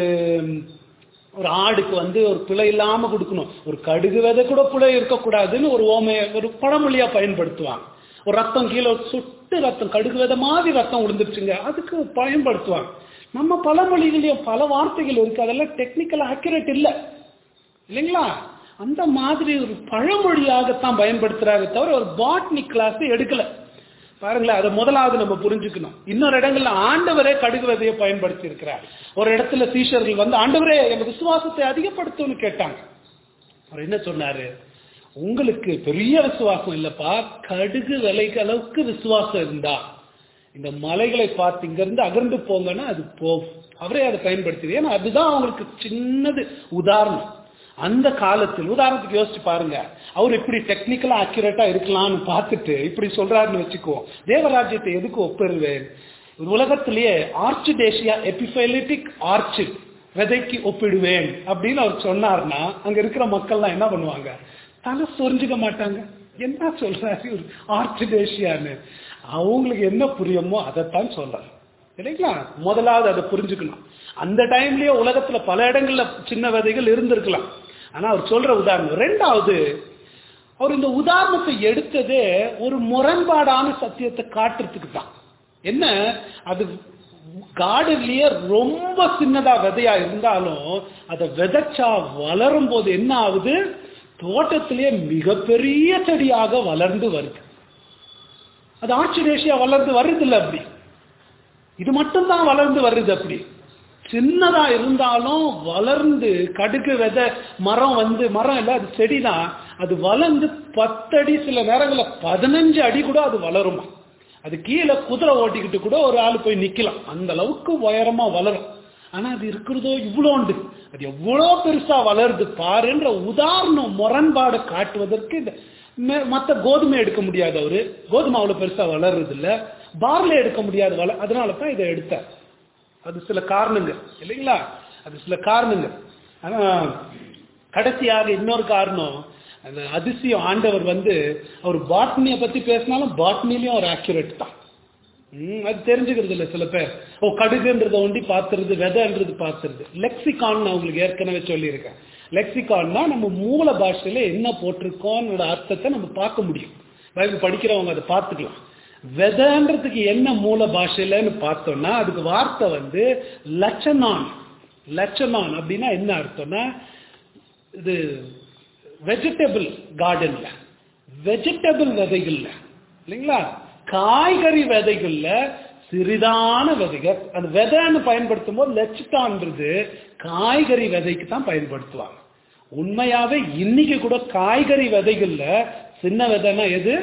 ஒரு ஆடுக்கு வந்து ஒரு பிழை இல்லாம கொடுக்கணும் ஒரு கடுகு விதை கூட பிழை இருக்கக்கூடாதுன்னு ஒரு ஓமைய ஒரு பழமொழியா பயன்படுத்துவாங்க ஒரு ரத்தம் கீழே சுட்டு ரத்தம் கடுகு விதை மாதிரி ரத்தம் விழுந்துருச்சுங்க அதுக்கு பயன்படுத்துவாங்க நம்ம பழமொழிகளையும் பல வார்த்தைகள் இருக்கு அதெல்லாம் டெக்னிக்கல் அக்யூரேட் இல்லை இல்லைங்களா அந்த மாதிரி ஒரு பழமொழியாகத்தான் பயன்படுத்துறாரு தவிர ஒரு பாட்னி கிளாஸ் எடுக்கல பாருங்களேன் அதை முதலாவது நம்ம புரிஞ்சுக்கணும் இன்னொரு இடங்கள்ல ஆண்டவரே கடுகு விதையை பயன்படுத்தி இருக்கிறார் ஒரு இடத்துல சீஷர்கள் வந்து ஆண்டவரே எங்க விசுவாசத்தை அதிகப்படுத்தும்னு கேட்டாங்க அவர் என்ன சொன்னாரு உங்களுக்கு பெரிய விசுவாசம் இல்லப்பா கடுகு விலைக்கு அளவுக்கு விசுவாசம் இருந்தா இந்த மலைகளை பார்த்து இங்க இருந்து அகர்ந்து போங்கன்னா அது போகும் அவரே அதை பயன்படுத்தி ஏன்னா அதுதான் அவங்களுக்கு சின்னது உதாரணம் அந்த காலத்தில் உதாரணத்துக்கு யோசிச்சு பாருங்க அவர் இப்படி டெக்னிக்கலா அக்யூரேட்டா இருக்கலாம்னு பார்த்துட்டு இப்படி சொல்றாருன்னு வச்சுக்குவோம் தேவராஜ்யத்தை எதுக்கு ஒப்பிடுவேன் உலகத்திலேயே ஆர்ச்சிடேஷியா எபிஃபைலிட்டிக் ஆர்ச்சி விதைக்கு ஒப்பிடுவேன் அப்படின்னு அவர் சொன்னார்னா அங்க இருக்கிற மக்கள்லாம் என்ன பண்ணுவாங்க தலை சொரிஞ்சுக்க மாட்டாங்க என்ன சொல்றாரு ஒரு ஆர்ச்சிடேஷியான்னு அவங்களுக்கு என்ன புரியுமோ அதைத்தான் சொல்றாரு இல்லைங்களா முதலாவது அதை புரிஞ்சுக்கணும் அந்த டைம்லயே உலகத்துல பல இடங்கள்ல சின்ன விதைகள் இருந்திருக்கலாம் ஆனா அவர் சொல்ற உதாரணம் ரெண்டாவது அவர் இந்த உதாரணத்தை எடுத்ததே ஒரு முரண்பாடான சத்தியத்தை காட்டுறதுக்கு தான் என்ன அது கார்டன்லயே ரொம்ப சின்னதா விதையா இருந்தாலும் அதை விதைச்சா வளரும் போது என்ன ஆகுது தோட்டத்திலேயே மிகப்பெரிய செடியாக வளர்ந்து வருது அது ஆர்ச்சிடேஷியா வளர்ந்து வருது இல்ல அப்படி இது மட்டும்தான் வளர்ந்து வருது அப்படி சின்னதா இருந்தாலும் வளர்ந்து கடுகு விதை மரம் வந்து மரம் இல்ல அது செடிதான் அது வளர்ந்து பத்தடி சில நேரங்களில் பதினஞ்சு அடி கூட அது வளருமா அது கீழே குதிரை ஓட்டிக்கிட்டு கூட ஒரு ஆள் போய் நிக்கலாம் அந்த அளவுக்கு உயரமா வளரும் ஆனா அது இருக்கிறதோ இவ்வளோண்டு அது எவ்வளோ பெருசா வளருது பாருன்ற உதாரணம் முரண்பாடு காட்டுவதற்கு இந்த மே- மத்த கோதுமை எடுக்க முடியாது அவரு கோதுமை அவ்வளவு பெருசா வளர்றது இல்ல பார்ல எடுக்க முடியாது வள அதனால தான் இதை எடுத்தார் அது சில காரணங்கள் இல்லைங்களா அது சில காரணங்கள் ஆனா கடைசியாக இன்னொரு காரணம் அந்த அதிசயம் ஆண்டவர் வந்து அவர் பாட்னியை பத்தி பேசினாலும் பாட்னிலையும் ஒரு ஆக்யூரேட் தான் ம், அது தெரிஞ்சுக்கிறது இல்லை சில பேர் ஓ கடுகுன்றத ஒண்டி பார்த்துருது விதைன்றது பார்த்துருது லெக்சிகான் நான் உங்களுக்கு ஏற்கனவே சொல்லியிருக்கேன் லெக்சிகான்னா நம்ம மூல பாஷையில என்ன போட்டிருக்கோன்ற அர்த்தத்தை நம்ம பார்க்க முடியும் பைபிள் படிக்கிறவங்க அதை பார்த்துக்கலாம் விதைன்றதுக்கு என்ன மூல பாஷையிலன்னு பார்த்தோம்னா அதுக்கு வார்த்தை வந்து லட்சணான் லட்சணான் அப்படின்னா என்ன அர்த்தம்னா இது வெஜிடபிள் கார்டன்ல வெஜிடபிள் விதைகள்ல இல்லைங்களா காய்கறி விதைகள்ல சிறிதான விதைகள் அந்த விதைன்னு பயன்படுத்தும் போது லட்சிட்டான்றது காய்கறி விதைக்கு தான் பயன்படுத்துவாங்க உண்மையாவே இன்னைக்கு கூட காய்கறி விதைகள்ல சின்ன விதைனா எது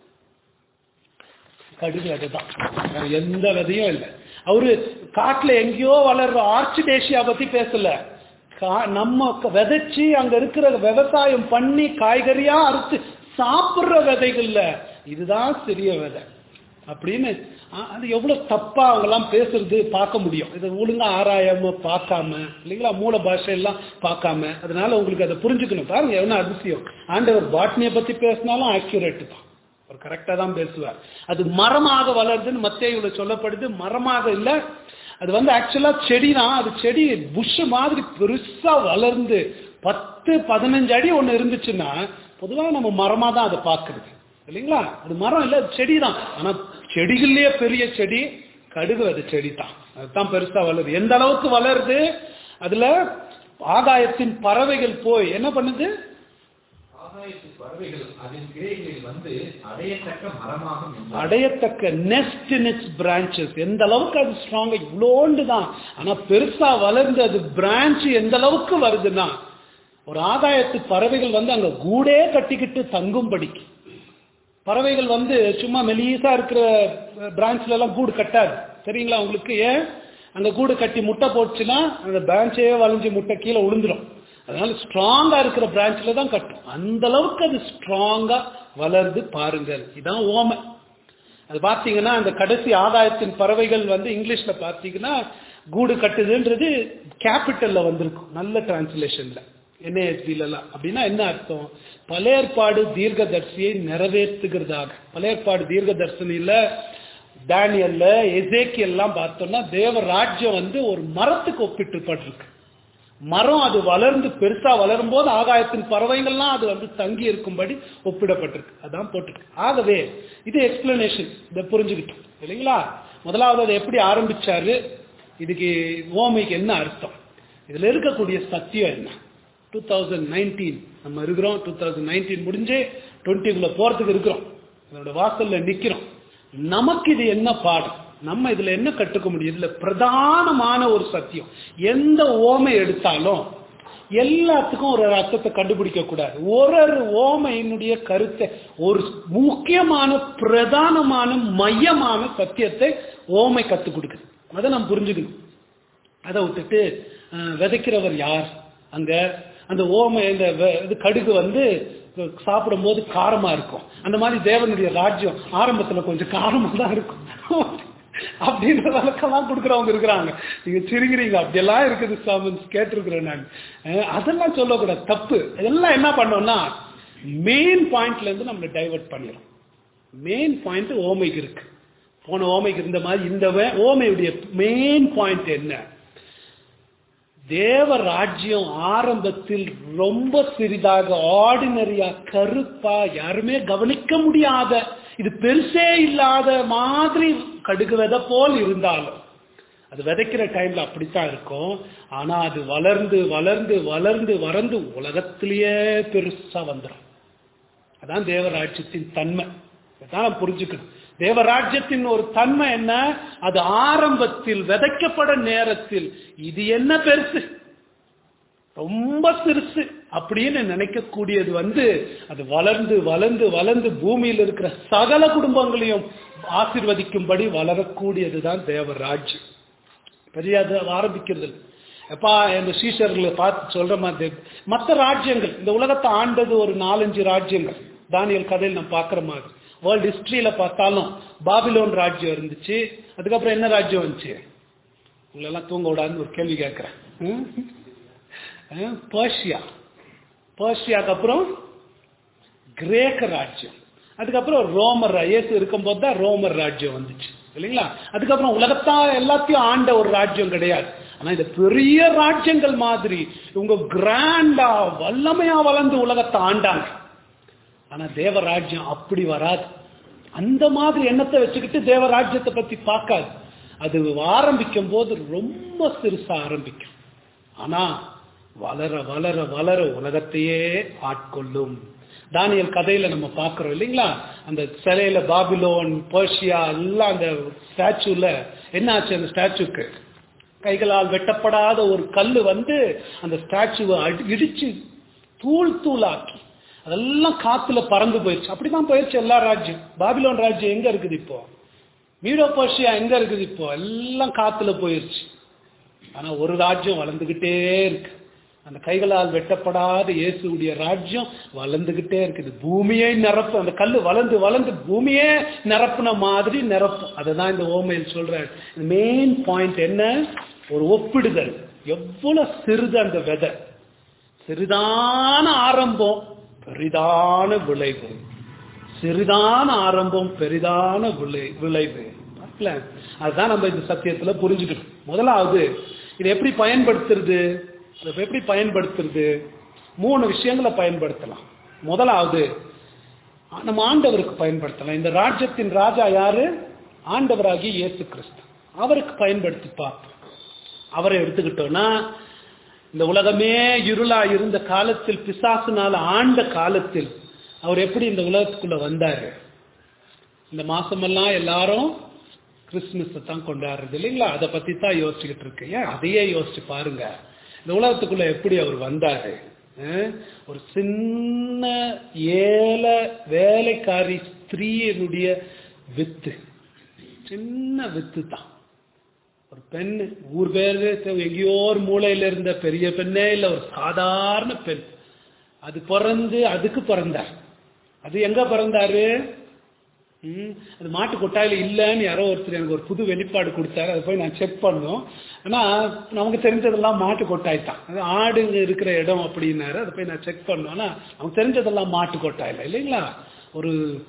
கடுகு விதை தான் வேற எந்த விதையும் இல்லை அவரு காட்டுல எங்கேயோ வளர்ற ஆர்ச்சிடேஷியா பத்தி பேசல கா- நம்ம க- விதைச்சு அங்க இருக்கிற விவசாயம் பண்ணி காய்கறியா அறுத்து சாப்பிடுற விதைகள்ல இதுதான் சிறிய விதை அப்படின்னு ஆ, அது எவ்வளவு தப்பா அவங்கெல்லாம் பேசுறது பார்க்க முடியும் இதை ஒழுங்கா ஆராயாம பார்க்காம இல்லைங்களா மூல பாஷையெல்லாம் பார்க்காம அதனால உங்களுக்கு அதை புரிஞ்சுக்கணும் பாருங்க என்ன அதிசயம் ஆண்டவர் பாட்னியை பத்தி பேசினாலும் ஆக்யூரேட் தான் அவர் கரெக்டா தான் பேசுவார் அது மரமாக வளருதுன்னு மத்தேயுல சொல்லப்படுது மரமாக இல்ல அது வந்து ஆக்சுவலா செடி தான் அது செடி புஷ் மாதிரி பெருசா வளர்ந்து பத்து பதினஞ்சு அடி ஒண்ணு இருந்துச்சுன்னா பொதுவா நம்ம மரமா தான் அதை பார்க்கிறது இல்லைங்களா அது மரம் இல்ல அது செடி தான் ஆனா செடிகள்லயே பெரிய செடி கடுகு அது செடி தான் அதுதான் பெருசா வளருது எந்த அளவுக்கு வளருது அதுல ஆகாயத்தின் பறவைகள் போய் என்ன பண்ணுது ஆகாயத்து பறவைகள் அதன் கிளைகளில் வந்து அடையத்தக்க மரமாக நின்றது. அடையத்தக்க நெஸ்ட் இன் இட்ஸ் பிரான்ச்சஸ் எந்த அளவுக்கு அது ஸ்ட்ராங்கா இவ்வளோண்டு தான் ஆனா பெருசா வளர்ந்து அது பிரான்ச் எந்த அளவுக்கு வருதுன்னா ஒரு ஆகாயத்து பறவைகள் வந்து அங்க கூடே கட்டிக்கிட்டு தங்கும்படிக்கு பறவைகள் வந்து சும்மா மெலீஸா இருக்கிற பிரான்ச்ல எல்லாம் கூடு கட்டாது சரிங்களா உங்களுக்கு ஏன் அந்த கூடு கட்டி முட்டை போச்சுன்னா அந்த பிரான்ச்சே வளைஞ்சு முட்டை கீழே விழுந்துரும் அதனால ஸ்ட்ராங்கா இருக்கிற பிரான்ச்ல தான் கட்டும் அந்த அளவுக்கு அது ஸ்ட்ராங்கா வளர்ந்து பாருங்கள் இதான் ஓமை அது பார்த்தீங்கன்னா அந்த கடைசி ஆதாயத்தின் பறவைகள் வந்து இங்கிலீஷ்ல பார்த்தீங்கன்னா கூடு கட்டுதுன்றது கேபிட்டல்ல வந்திருக்கும் நல்ல டிரான்ஸ்லேஷன்ல என்ஏஎஸ்பில எல்லாம் அப்படின்னா என்ன அர்த்தம் பழையற்பாடு தீர்க்கதர்சியை நிறைவேற்றுகிறதாக பழையற்பாடு தீர்க்க தரிசனில டேனியல்ல எசேக்கியெல்லாம் பார்த்தோம்னா தேவ ராஜ்யம் வந்து ஒரு மரத்துக்கு ஒப்பிட்டுப்பட்டிருக்கு மரம் அது வளர்ந்து பெருசா வளரும் போது ஆகாயத்தின் பறவைகள்லாம் அது வந்து தங்கி இருக்கும்படி ஒப்பிடப்பட்டிருக்கு அதான் போட்டிருக்கு ஆகவே இது எக்ஸ்பிளனேஷன் இதை புரிஞ்சுக்கிட்டோம் இல்லைங்களா முதலாவது அதை எப்படி ஆரம்பிச்சாரு இதுக்கு ஓமைக்கு என்ன அர்த்தம் இதுல இருக்கக்கூடிய சத்தியம் என்ன டூ தௌசண்ட் நைன்டீன் நம்ம இருக்கிறோம் டூ தௌசண்ட் நைன்டீன் முடிஞ்சு டுவெண்ட்டிக்குள்ள போறதுக்கு இருக்கிறோம் இதோட வாசல்ல நிக்கிறோம் நமக்கு இது என்ன பாடம் நம்ம இதுல என்ன கற்றுக்க முடியும் இதுல பிரதானமான ஒரு சத்தியம் எந்த ஓமை எடுத்தாலும் எல்லாத்துக்கும் ஒரு அர்த்தத்தை கண்டுபிடிக்க கூடாது ஒரு ஒரு ஓமையினுடைய கருத்தை ஒரு முக்கியமான பிரதானமான மையமான சத்தியத்தை ஓமை கத்துக் கொடுக்குது அதை நம்ம புரிஞ்சுக்கணும் அதை விட்டுட்டு அஹ், விதைக்கிறவர் யார் அங்க அந்த ஓமை இந்த வெ- இது கடுகு வந்து சாப்பிடும்போது காரமா இருக்கும் அந்த மாதிரி தேவனுடைய ராஜ்யம் ஆரம்பத்துல கொஞ்சம் காரமா தான் இருக்கும் அப்படின்ற விளக்கெல்லாம் கொடுக்குறவங்க இருக்கிறாங்க நீங்க சிரிக்கிறீங்க அப்படியெல்லாம் இருக்குது சாமன்ஸ் கேட்டிருக்கிறேன் நான் அஹ், அதெல்லாம் சொல்லக்கூடாது தப்பு இதெல்லாம் என்ன பண்ணோம்னா மெயின் பாயிண்ட்ல இருந்து நம்மளை டைவர்ட் பண்ணிடும் மெயின் பாயிண்ட் ஓமைக்கு இருக்கு போன ஓமைக்கு இருந்த மாதிரி இந்த வே- ஓமையுடைய மெயின் பாயிண்ட் என்ன தேவ ராஜ்யம் ஆரம்பத்தில் ரொம்ப சிறிதாக ஆர்டினரியா கருப்பா யாருமே கவனிக்க முடியாத இது பெருசே இல்லாத மாதிரி கடுகு விதை போல் இருந்தாலும் அது விதைக்கிற டைம்ல அப்படித்தான் இருக்கும் ஆனா அது வளர்ந்து வளர்ந்து வளர்ந்து வளர்ந்து உலகத்திலேயே பெருசா வந்துடும் அதான் தேவராஜ்யத்தின் தன்மை இதான் நம்ம புரிஞ்சுக்கணும் தேவராஜ்யத்தின் ஒரு தன்மை என்ன அது ஆரம்பத்தில் விதைக்கப்பட நேரத்தில் இது என்ன பெருசு ரொம்ப சிறுசு அப்படின்னு நினைக்கக்கூடியது வந்து அது வளர்ந்து வளர்ந்து வளர்ந்து பூமியில் இருக்கிற சகல குடும்பங்களையும் ஆசிர்வதிக்கும்படி வளரக்கூடியதுதான் தேவராஜ்யம் பெரிய அது ஆரம்பிக்கிறது இல்ல. எப்பா இந்த சீஷர்களை பார்த்து சொல்ற மாதிரி மற்ற ராஜ்யங்கள் இந்த உலகத்தை ஆண்டது ஒரு நாலஞ்சு ராஜ்யங்கள் தானியல் கதையில் நம்ம பார்க்குற மாதிரி வேர்ல்டு ஹிஸ்டரியில பார்த்தாலும் பாபிலோன் ராஜ்யம் இருந்துச்சு அதுக்கப்புறம் என்ன ராஜ்யம் வந்துச்சு உங்களெல்லாம் தூங்க விடாதுன்னு ஒரு கேள்வி கேட்குறேன் பர்ஷியா பர்ஷியாக்கு அப்புறம் கிரேக்க ராஜ்யம் அதுக்கப்புறம் ரோமர் இயேசு இருக்கும்போது தான் ரோமர் ராஜ்யம் வந்துச்சு இல்லைங்களா அதுக்கப்புறம் உலகத்தா எல்லாத்தையும் ஆண்ட ஒரு ராஜ்யம் கிடையாது ஆனா இந்த பெரிய ராஜ்யங்கள் மாதிரி இவங்க கிராண்டா வல்லமையா வளர்ந்து உலகத்தை ஆண்டாங்க ஆனா தேவராஜ்யம் அப்படி வராது அந்த மாதிரி எண்ணத்தை வச்சுக்கிட்டு தேவராஜ்யத்தை பத்தி பார்க்காது அது ஆரம்பிக்கும் போது ரொம்ப சிறுசா ஆரம்பிக்கும் ஆனா வளர வளர வளர உலகத்தையே ஆட்கொள்ளும் தானியல் கதையில நம்ம பார்க்கிறோம் இல்லைங்களா அந்த சிலையில பாபிலோன் பர்ஷியா எல்லாம் அந்த ஸ்டாச்சுல என்ன ஆச்சு அந்த ஸ்டாச்சுக்கு கைகளால் வெட்டப்படாத ஒரு கல்லு வந்து அந்த ஸ்டாச்சுவை இடிச்சு தூள் தூளாக்கி அதெல்லாம் காத்துல பறந்து போயிடுச்சு அப்படிதான் போயிடுச்சு எல்லா ராஜ்யம் பாபிலோன் ராஜ்யம் எங்க இருக்குது இப்போ மீடோ பர்ஷியா எங்க இருக்குது இப்போ எல்லாம் காத்துல போயிருச்சு ஆனா ஒரு ராஜ்யம் வளர்ந்துகிட்டே இருக்கு அந்த கைகளால் வெட்டப்படாத இயேசுடைய ராஜ்யம் வளர்ந்துகிட்டே இருக்குது பூமியை நிரப்பு அந்த கல்லு வளர்ந்து வளர்ந்து பூமியே நிரப்புன மாதிரி நிரப்பும் அதுதான் இந்த ஓமையில் சொல்றாரு மெயின் பாயிண்ட் என்ன ஒரு ஒப்பிடுதல் எவ்வளவு சிறிது அந்த விதை சிறிதான ஆரம்பம் பெரிதான விளைவு சிறிதான ஆரம்பம் பெரிதான விளை விளைவு பார்க்கல? அதுதான் நம்ம இந்த சத்தியத்துல புரிஞ்சுக்கணும் முதலாவது இதை எப்படி பயன்படுத்துறது இதை எப்படி பயன்படுத்துறது மூணு விஷயங்களை பயன்படுத்தலாம் முதலாவது நம்ம ஆண்டவருக்கு பயன்படுத்தலாம் இந்த ராஜ்யத்தின் ராஜா யாரு ஆண்டவராகிய இயேசு கிறிஸ்து அவருக்கு பயன்படுத்தி பார்ப்போம் அவரை எடுத்துக்கிட்டோம்னா இந்த உலகமே இருளா இருந்த காலத்தில் பிசாசுனால ஆண்ட காலத்தில் அவர் எப்படி இந்த உலகத்துக்குள்ள வந்தாரு இந்த மாசமெல்லாம் எல்லாரும் கிறிஸ்துமஸை தான் கொண்டாடுறது இல்லைங்களா அதை பத்தி தான் யோசிச்சுக்கிட்டு இருக்கு ஏன் அதையே யோசிச்சு பாருங்க இந்த உலகத்துக்குள்ள எப்படி அவர் வந்தாரு அஹ்? ஒரு சின்ன ஏழை வேலைக்காரி ஸ்திரீயினுடைய வித்து சின்ன வித்து தான் ஒரு பெண் ஊர் பேரு தெ- எங்கேயோ ஒரு மூலையில இருந்த பெரிய பெண்ணே இல்ல ஒரு சாதாரண பெண் அது பிறந்து அதுக்கு பிறந்தார் அது எங்க பிறந்தாரு ம், அது மாட்டு கொட்டாயில இல்லைன்னு யாரோ ஒருத்தர் எனக்கு ஒரு புது வெளிப்பாடு கொடுத்தாரு அதை போய் நான் செக் பண்ணோம் ஆனா நமக்கு தெரிஞ்சதெல்லாம் மாட்டு கொட்டாய் தான் அது ஆடுங்க இருக்கிற இடம் அப்படின்னாரு அதை போய் நான் செக் பண்ணோம் ஆனா நமக்கு தெரிஞ்சதெல்லாம் மாட்டு கொட்டாயில இல்லைங்களா ஒரு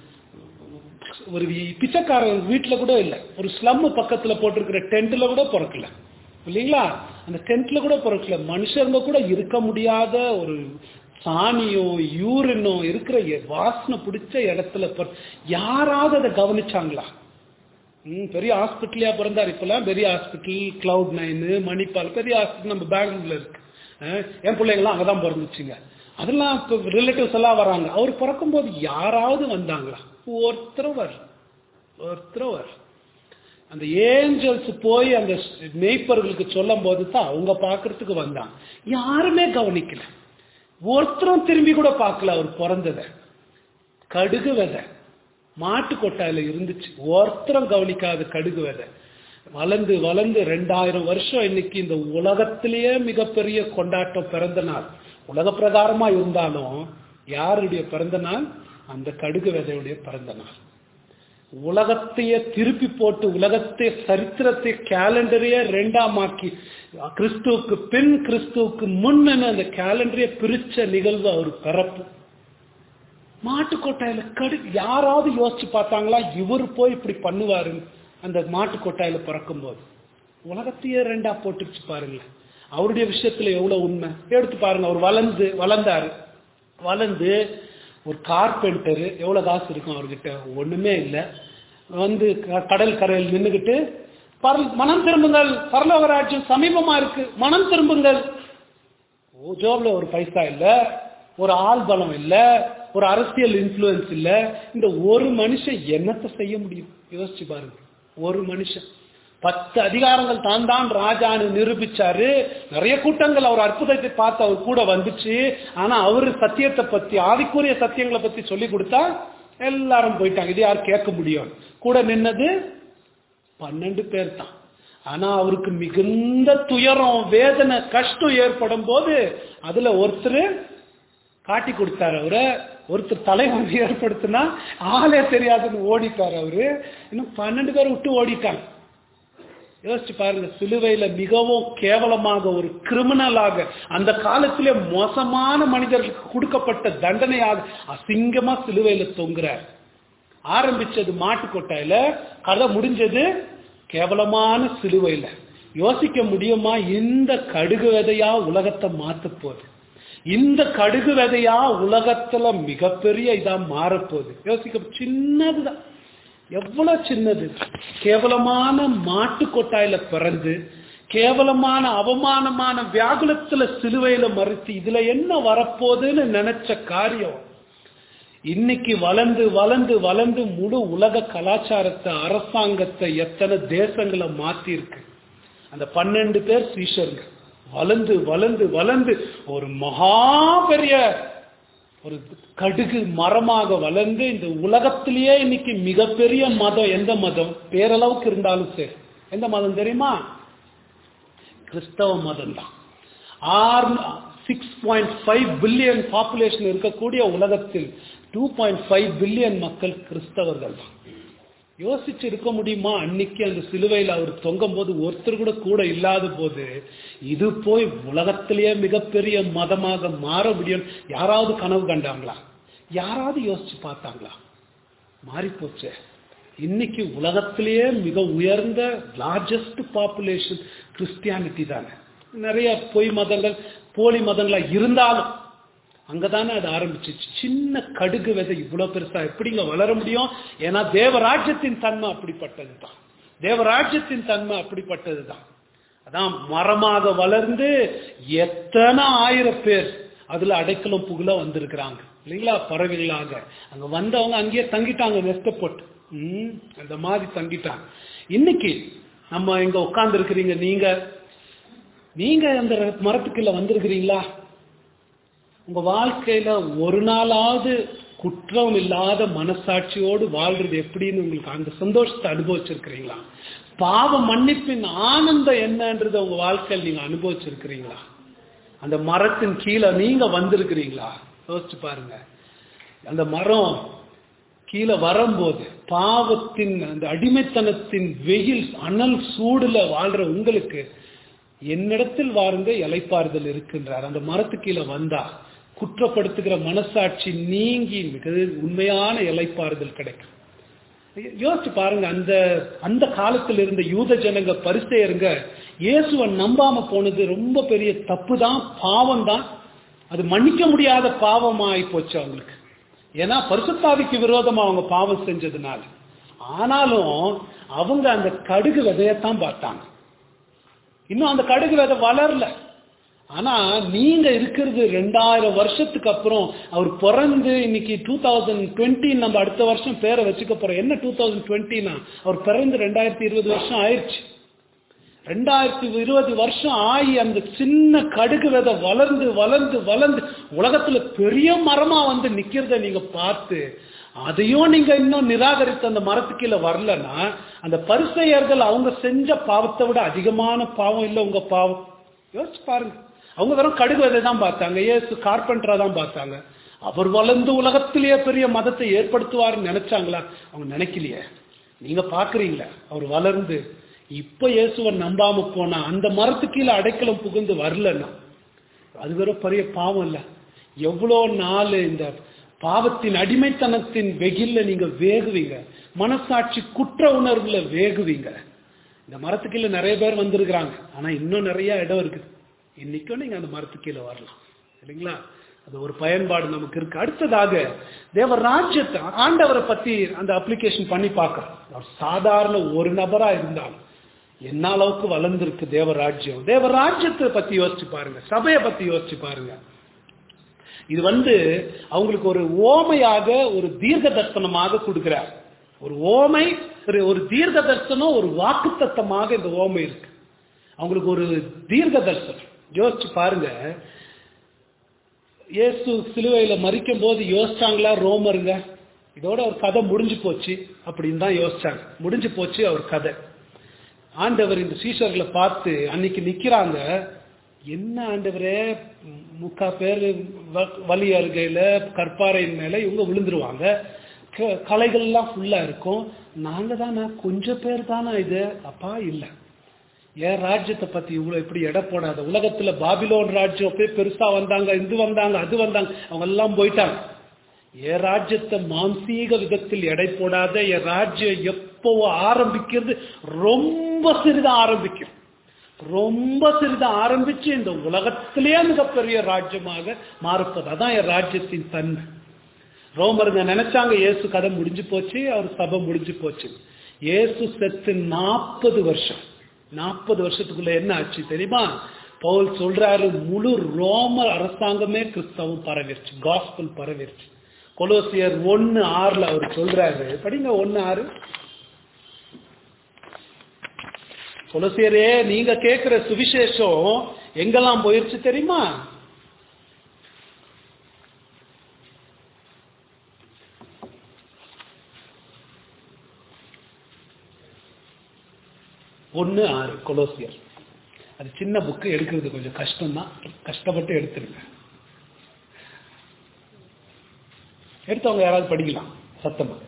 ஒரு பிச்சைக்காரன் வீட்டுல கூட இல்லை ஒரு ஸ்லம் பக்கத்துல போட்டிருக்கிற டென்ட்ல கூட பிறக்கல இல்லைங்களா அந்த டென்ட்ல கூட பிறக்கல மனுஷங்க கூட இருக்க முடியாத ஒரு சாணியோ யூரினோ இருக்கிற எ- வாசனை பிடிச்ச இடத்துல பிற- யாராவது அதை கவனிச்சாங்களா ம், பெரிய ஹாஸ்பிட்டலையா பிறந்தார் இப்பெல்லாம் பெரிய ஹாஸ்பிட்டல் கிளவுட் நைனு மணிப்பால் பெரிய ஹாஸ்பிட்டல் நம்ம பெங்களூர்ல இருக்கு அஹ், என் பிள்ளைங்களாம் அங்கதான் பிறந்துச்சுங்க அதெல்லாம் இப்போ ரிலேட்டிவ்ஸ் எல்லாம் வராங்க அவர் பிறக்கும்போது யாராவது வந்தாங்களா ஒருத்தரும் வரல ஒருத்தரும் வரல அந்த ஏஞ்சல்ஸ் போய் அந்த மேய்ப்பர்களுக்கு சொல்லும் போது தான் அவங்க பார்க்கறதுக்கு வந்தாங்க யாருமே கவனிக்கல ஒருத்தரும் திரும்பி கூட பார்க்கல அவர் பிறந்ததை கடுகு விதை மாட்டு கொட்டாயில இருந்துச்சு ஒருத்தரும் கவனிக்காத கடுகு விதை வளர்ந்து வளர்ந்து ரெண்டாயிரம் வருஷம் இன்னைக்கு இந்த உலகத்திலேயே மிகப்பெரிய கொண்டாட்டம் பிறந்த நாள் உலக பிரகாரமா இருந்தாலும் யாருடைய பிறந்த நாள் அந்த கடுகு விதையுடைய பிறந்த நாள் உலகத்தையே திருப்பி போட்டு உலகத்தை சரித்திரத்தை கேலண்டரையே ரெண்டாமாக்கி கிறிஸ்துவுக்கு பின் கிறிஸ்துவுக்கு முன்னு அந்த கேலண்டரையே பிரிச்ச நிகழ்வு அவர் பிறப்பு மாட்டுக்கொட்டாயில கடு யாராவது யோசிச்சு பார்த்தாங்களா இவர் போய் இப்படி பண்ணுவாரு அந்த மாட்டுக்கொட்டாயில பிறக்கும் போது உலகத்தையே ரெண்டா போட்டுச்சு பாருங்க அவருடைய விஷயத்துல எவ்வளவு உண்மை எடுத்து பாருங்க அவர் வளர்ந்து வளர்ந்தாரு வளர்ந்து ஒரு கார்பெண்டர் எவ்வளவு காசு இருக்கும் அவர்கிட்ட ஒண்ணுமே இல்லை வந்து க- கடல் கரையில் நின்னுகிட்டு பரல் மனம் திரும்புங்கள் பரலோக ராஜ்யம் சமீபமா இருக்கு மனம் திரும்புங்கள் ஓ, ஜோப்ல ஒரு பைசா இல்ல ஒரு ஆள் பலம் இல்ல ஒரு அரசியல் இன்ஃப்ளூயன்ஸ் இல்ல இந்த ஒரு மனுஷன் என்னத்தை செய்ய முடியும் யோசிச்சு பாருங்க ஒரு மனுஷன் பத்து அதிகாரங்கள் தான் தான் ராஜான்னு நிரூபிச்சாரு நிறைய கூட்டங்கள் அவர் அற்புதத்தை பார்த்து அவர் கூட வந்துச்சு ஆனா அவரு சத்தியத்தை பத்தி ஆவிக்குரிய சத்தியங்களை பத்தி சொல்லி கொடுத்தா எல்லாரும் போயிட்டாங்க இது யார் கேட்க முடியும் கூட நின்னது பன்னெண்டு பேர் தான் ஆனா அவருக்கு மிகுந்த துயரம் வேதனை கஷ்டம் ஏற்படும் போது அதுல ஒருத்தர் காட்டி கொடுத்தாரு அவரு ஒருத்தர் தலைவன் ஏற்படுத்தினா ஆளே தெரியாதுன்னு ஓடிட்டார் அவரு இன்னும் பன்னெண்டு பேர் விட்டு ஓடிட்டாங்க யோசிச்சு பாருங்க சிலுவையில மிகவும் கேவலமாக ஒரு கிரிமினலாக அந்த காலத்திலே மோசமான மனிதர்களுக்கு கொடுக்கப்பட்ட தண்டனையாக அசிங்கமா சிலுவையில தொங்குறார் ஆரம்பிச்சது மாட்டு கொட்டாயில கதை முடிஞ்சது கேவலமான சிலுவையில யோசிக்க முடியுமா இந்த கடுகு விதையா உலகத்தை மாத்த போகுது இந்த கடுகு விதையா உலகத்துல மிகப்பெரிய இதா மாறப்போகுது யோசிக்க சின்னதுதான் எவ்வளவு சின்னது கேவலமான மாட்டு கொட்டாயில பிறந்து கேவலமான அவமானமான வியாகுலத்துல சிலுவையில மறுத்து இதுல என்ன வரப்போகுதுன்னு நினைச்ச காரியம் இன்னைக்கு வளர்ந்து வளர்ந்து வளர்ந்து முழு உலக கலாச்சாரத்தை அரசாங்கத்தை எத்தனை தேசங்களை மாத்தி இருக்கு அந்த பன்னெண்டு பேர் சீஷருங்க வளர்ந்து வளர்ந்து வளர்ந்து ஒரு மகா பெரிய ஒரு கடுகு மரமாக வளர்ந்து இந்த உலகத்திலேயே இன்னைக்கு மிகப்பெரிய மதம் எந்த மதம் பேரளவுக்கு இருந்தாலும் சரி எந்த மதம் தெரியுமா கிறிஸ்தவ மதம் தான் ஆறு six point five billion population இருக்கக்கூடிய உலகத்தில் டூ பாயிண்ட் ஃபைவ் பில்லியன் மக்கள் கிறிஸ்தவர்கள் தான் யோசிச்சு இருக்க முடியுமா அன்னைக்கு அந்த சிலுவையில் அவர் தொங்கும் போது ஒருத்தர் கூட கூட இல்லாத போது இது போய் உலகத்திலேயே மிகப்பெரிய மதமாக மாற முடியும் யாராவது கனவு கண்டாங்களா யாராவது யோசிச்சு பார்த்தாங்களா மாறி போச்சு இன்னைக்கு உலகத்திலேயே மிக உயர்ந்த லார்ஜஸ்ட் பாப்புலேஷன் கிறிஸ்டியானிட்டி தானே நிறைய பொய் மதங்கள் போலி மதங்களா இருந்தாலும் அங்கதானே அது ஆரம்பிச்சிச்சு சின்ன கடுகு விதை இவ்வளவு பெருசா எப்படிங்க வளர முடியும் ஏன்னா தேவராஜ்யத்தின் தன்மை அப்படிப்பட்டது தான் தேவராஜ்யத்தின் தன்மை அப்படிப்பட்டது தான் அதான் மரமாக வளர்ந்து எத்தனை ஆயிரம் பேர் அதுல அடைக்கலம் புகழ வந்திருக்கிறாங்க இல்லைங்களா பறவைகளாக அங்க வந்தவங்க அங்கேயே தங்கிட்டாங்க நெஸ்டப்பட்டு ம் அந்த மாதிரி தங்கிட்டாங்க இன்னைக்கு நம்ம இங்க உட்கார்ந்து இருக்கிறீங்க நீங்க நீங்க அந்த மரத்துக்குள்ள வந்திருக்கிறீங்களா உங்க வாழ்க்கையில ஒரு நாளாவது குற்றம் இல்லாத மனசாட்சியோடு வாழ்றது எப்படின்னு உங்களுக்கு அந்த சந்தோஷத்தை அனுபவிச்சிருக்கிறீங்களா பாவ மன்னிப்பின் ஆனந்தம் என்னன்றதை உங்க வாழ்க்கையில் நீங்க அனுபவிச்சிருக்கிறீங்களா அந்த மரத்தின் கீழே நீங்க வந்திருக்கிறீங்களா யோசிச்சு பாருங்க அந்த மரம் கீழே வரும்போது பாவத்தின் அந்த அடிமைத்தனத்தின் வெயில் அனல் சூடுல வாழ்ற உங்களுக்கு என்னிடத்தில் வாழ்ந்த இலைப்பாறுதல் இருக்கின்றார் அந்த மரத்து கீழே வந்தா குற்றப்படுத்துகிற மனசாட்சி நீங்கி மிக உண்மையான இலைப்பாறுதல் கிடைக்கும் யோசிச்சு பாருங்க அந்த அந்த காலத்தில் இருந்த யூத ஜனங்க பரிசெயருங்க இயேசுவை நம்பாம போனது ரொம்ப பெரிய தப்பு தான் பாவம் தான் அது மன்னிக்க முடியாத பாவமாயி போச்சு அவங்களுக்கு ஏன்னா பரிசுத்தாவிக்கு விரோதமா அவங்க பாவம் செஞ்சதுனால ஆனாலும் அவங்க அந்த கடுகு விதையத்தான் பார்த்தாங்க இன்னும் அந்த கடுகு விதை வளரல ஆனா நீங்க இருக்கிறது ரெண்டாயிரம் வருஷத்துக்கு அப்புறம் அவர் பிறந்து இன்னைக்கு டூ தௌசண்ட் டுவெண்ட்டி நம்ம அடுத்த வருஷம் பேரை வச்சுக்க போறோம் என்ன டூ தௌசண்ட் டுவெண்ட்டினா அவர் பிறந்து ரெண்டாயிரத்தி இருபது வருஷம் ஆயிடுச்சு ரெண்டாயிரத்தி இருபது வருஷம் ஆகி அந்த சின்ன கடுகு விதை வளர்ந்து வளர்ந்து வளர்ந்து உலகத்துல பெரிய மரமா வந்து நிக்கிறத நீங்க பார்த்து அதையும் நீங்க இன்னும் நிராகரித்து அந்த மரத்துக்கீழ வரலன்னா அந்த பரிசெயர்கள் அவங்க செஞ்ச பாவத்தை விட அதிகமான பாவம் இல்லை உங்க பாவம் யோசிச்சு பாருங்க அவங்க வெறும் கடுகு விதை தான் பார்த்தாங்க ஏசு கார்பெண்டரா தான் பார்த்தாங்க அவர் வளர்ந்து உலகத்திலேயே பெரிய மதத்தை ஏற்படுத்துவார்னு நினைச்சாங்களா அவங்க நினைக்கலையே நீங்க பாக்குறீங்களா அவர் வளர்ந்து இப்ப இயேசுவை நம்பாம போனா அந்த மரத்து கீழே அடைக்கலம் புகுந்து வரலன்னா அது வெறும் பெரிய பாவம் இல்ல எவ்வளோ நாள் இந்த பாவத்தின் அடிமைத்தனத்தின் வெகில்ல நீங்க வேகுவீங்க மனசாட்சி குற்ற உணர்வுல வேகுவீங்க இந்த மரத்து கீழே நிறைய பேர் வந்திருக்கிறாங்க ஆனா இன்னும் நிறைய இடம் இருக்குது இன்னைக்கும் நீங்க அந்த மரத்து கீழே வரலாம் இல்லைங்களா அது ஒரு பயன்பாடு நமக்கு இருக்கு அடுத்ததாக தேவ ராஜ்யத்தை ஆண்டவரை பத்தி அந்த அப்ளிகேஷன் பண்ணி பார்க்கறோம் அவர் சாதாரண ஒரு நபரா இருந்தாலும் என்ன அளவுக்கு வளர்ந்திருக்கு தேவ ராஜ்யம் தேவ ராஜ்யத்தை பத்தி யோசிச்சு பாருங்க சபையை பத்தி யோசிச்சு பாருங்க இது வந்து அவங்களுக்கு ஒரு ஓமையாக ஒரு தீர்க்க தர்சனமாக கொடுக்கிறார் ஒரு ஓமை ஒரு ஒரு தீர்க்க தர்சனம் ஒரு வாக்குத்தத்தமாக இந்த ஓமை இருக்கு அவங்களுக்கு ஒரு தீர்க்க தர்சனம் யோசிச்சு பாருங்க இயேசு சிலுவையில மறிக்கும் போது யோசிச்சாங்களா ரோமருங்க இதோட ஒரு கதை முடிஞ்சு போச்சு அப்படின்னு தான் யோசிச்சாங்க முடிஞ்சு போச்சு அவர் கதை ஆண்டவர் இந்த சீஷர்களை பார்த்து அன்னைக்கு நிக்கிறாங்க என்ன ஆண்டவரே முக்கா பேர் வ- வலி அருகையில கற்பாறையின் மேல இவங்க விழுந்துருவாங்க க- கலைகள்லாம் ஃபுல்லா இருக்கும் நாங்க தானே கொஞ்சம் பேர் தானே இது அப்பா இல்லை ஏன் ராஜ்யத்தை பத்தி இவ்வளவு இப்படி எடை போடாத உலகத்துல பாபிலோன் ராஜ்யம் போய் பெருசா வந்தாங்க இது வந்தாங்க அது வந்தாங்க அவங்க எல்லாம் போயிட்டாங்க என் ராஜ்யத்தை மாம்சீக விதத்தில் எடை போடாத என் ராஜ்யம் எப்போ ஆரம்பிக்கிறது ரொம்ப சிறிதா ஆரம்பிக்கும் ரொம்ப சிறிதா ஆரம்பிச்சு இந்த உலகத்திலேயே மிகப்பெரிய ராஜ்யமாக மாறுப்பது அதான் என் ராஜ்யத்தின் தன்மை ரோமருங்க நினைச்சாங்க இயேசு கதை முடிஞ்சு போச்சு அவர் சபை முடிஞ்சு போச்சு இயேசு செத்து நாற்பது வருஷம் நாற்பது வருஷத்துக்குள்ள என்ன ஆச்சு தெரியுமா பவுல் சொல்றாரு முழு ரோம அரசாங்கமே கிறிஸ்தவம் பரவிருச்சு காஸ்பல் பரவிருச்சு கொலோசியர் ஒன்னு ஆறுல அவர் சொல்றாரு படிங்க ஒன்னு ஆறு கொலோசியரே நீங்க கேட்கிற சுவிசேஷம் எங்கெல்லாம் போயிருச்சு தெரியுமா ஒன்னு ஆறு கொலோசியர் அது சின்ன புக்கு எடுக்கிறது கொஞ்சம் கஷ்டம்தான் கஷ்டப்பட்டு எடுத்துருங்க எடுத்தவங்க யாராவது படிக்கலாம் சத்தமா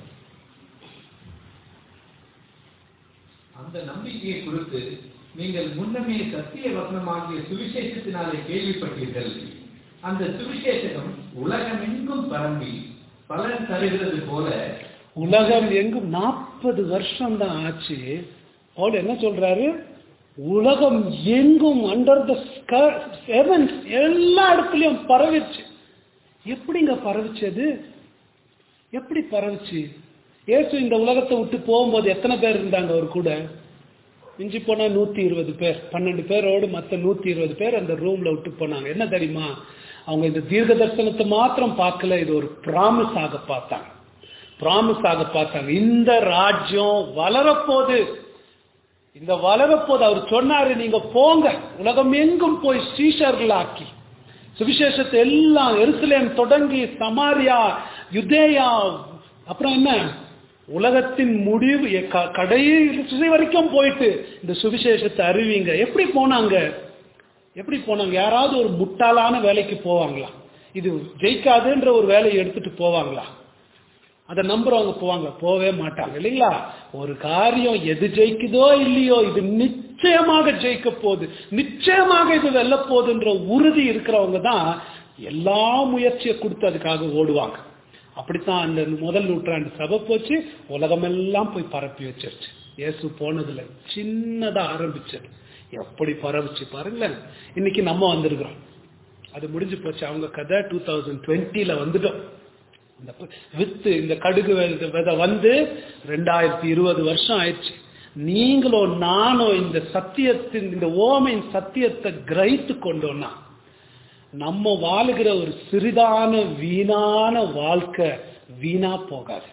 அந்த நம்பிக்கையை குறித்து நீங்கள் முன்னமே சத்திய வசனமாகிய சுவிசேஷத்தினாலே கேள்விப்பட்டீர்கள் அந்த சுவிசேஷம் உலகமெங்கும் பரம்பி பலன் தருகிறது போல உலகம் எங்கும் நாற்பது வருஷம் தான் ஆச்சு பவுல் என்ன சொல்றாரு உலகம் எங்கும் அண்டர் த ஹெவன்ஸ் எல்லா இடத்துலயும் பரவிச்சு எப்படிங்க பரவிச்சது எப்படி பரவிச்சு இயேசு இந்த உலகத்தை விட்டு போகும்போது எத்தனை பேர் இருந்தாங்க அவர் கூட மிஞ்சி போனா நூத்தி இருபது பேர் பன்னெண்டு பேரோடு மத்த நூத்தி இருபது பேர் அந்த ரூம்ல விட்டு போனாங்க என்ன தெரியுமா அவங்க இந்த தீர்க்க தரிசனத்தை மாத்திரம் பார்க்கல இது ஒரு பிராமிஸ் ஆக பார்த்தாங்க பிராமிஸ் ஆக பார்த்தாங்க இந்த ராஜ்யம் வளரப்போகுது இந்த வளரப்போது அவர் சொன்னாரு நீங்க போங்க உலகம் எங்கும் போய் ஸ்ரீஷர்களாக்கி சுவிசேஷத்தை எல்லாம் எருசலேம் தொடங்கி சமாரியா யுதேயா அப்புறம் என்ன உலகத்தின் முடிவு எ- க- கடைசி வரைக்கும் போயிட்டு இந்த சுவிசேஷத்தை அறிவிங்க எப்படி போனாங்க எப்படி போனாங்க யாராவது ஒரு முட்டாளான வேலைக்கு போவாங்களா இது ஜெயிக்காதுன்ற ஒரு வேலையை எடுத்துட்டு போவாங்களா அதை நம்புறவங்க போவாங்க போவே மாட்டாங்க இல்லைங்களா ஒரு காரியம் எது ஜெயிக்குதோ இல்லையோ இது நிச்சயமாக ஜெயிக்க போகுது நிச்சயமாக இது வெல்ல போகுதுன்ற உறுதி இருக்கிறவங்க தான் எல்லா முயற்சியை கொடுத்து அதுக்காக ஓடுவாங்க அப்படித்தான் அந்த முதல் நூற்றாண்டு சபை போச்சு உலகமெல்லாம் போய் பரப்பி வச்சிருச்சு இயேசு போனதுல சின்னதா ஆரம்பிச்சது எப்படி பரவுச்சு பாருங்களேன் இன்னைக்கு நம்ம வந்திருக்கிறோம் அது முடிஞ்சு போச்சு அவங்க கதை டூ தௌசண்ட் டுவெண்ட்டில வந்துட்டோம் இந்த ப- வித்து இந்த கடுகு வெ- விதை வந்து ரெண்டாயிரத்தி இருபது வருஷம் ஆயிடுச்சு நீங்களும் நானும் இந்த சத்தியத்தின் இந்த ஓமையின் சத்தியத்தை கிரகித்து கொண்டோம்னா நம்ம வாழுகிற ஒரு சிறிதான வீணான வாழ்க்கை வீணா போகாது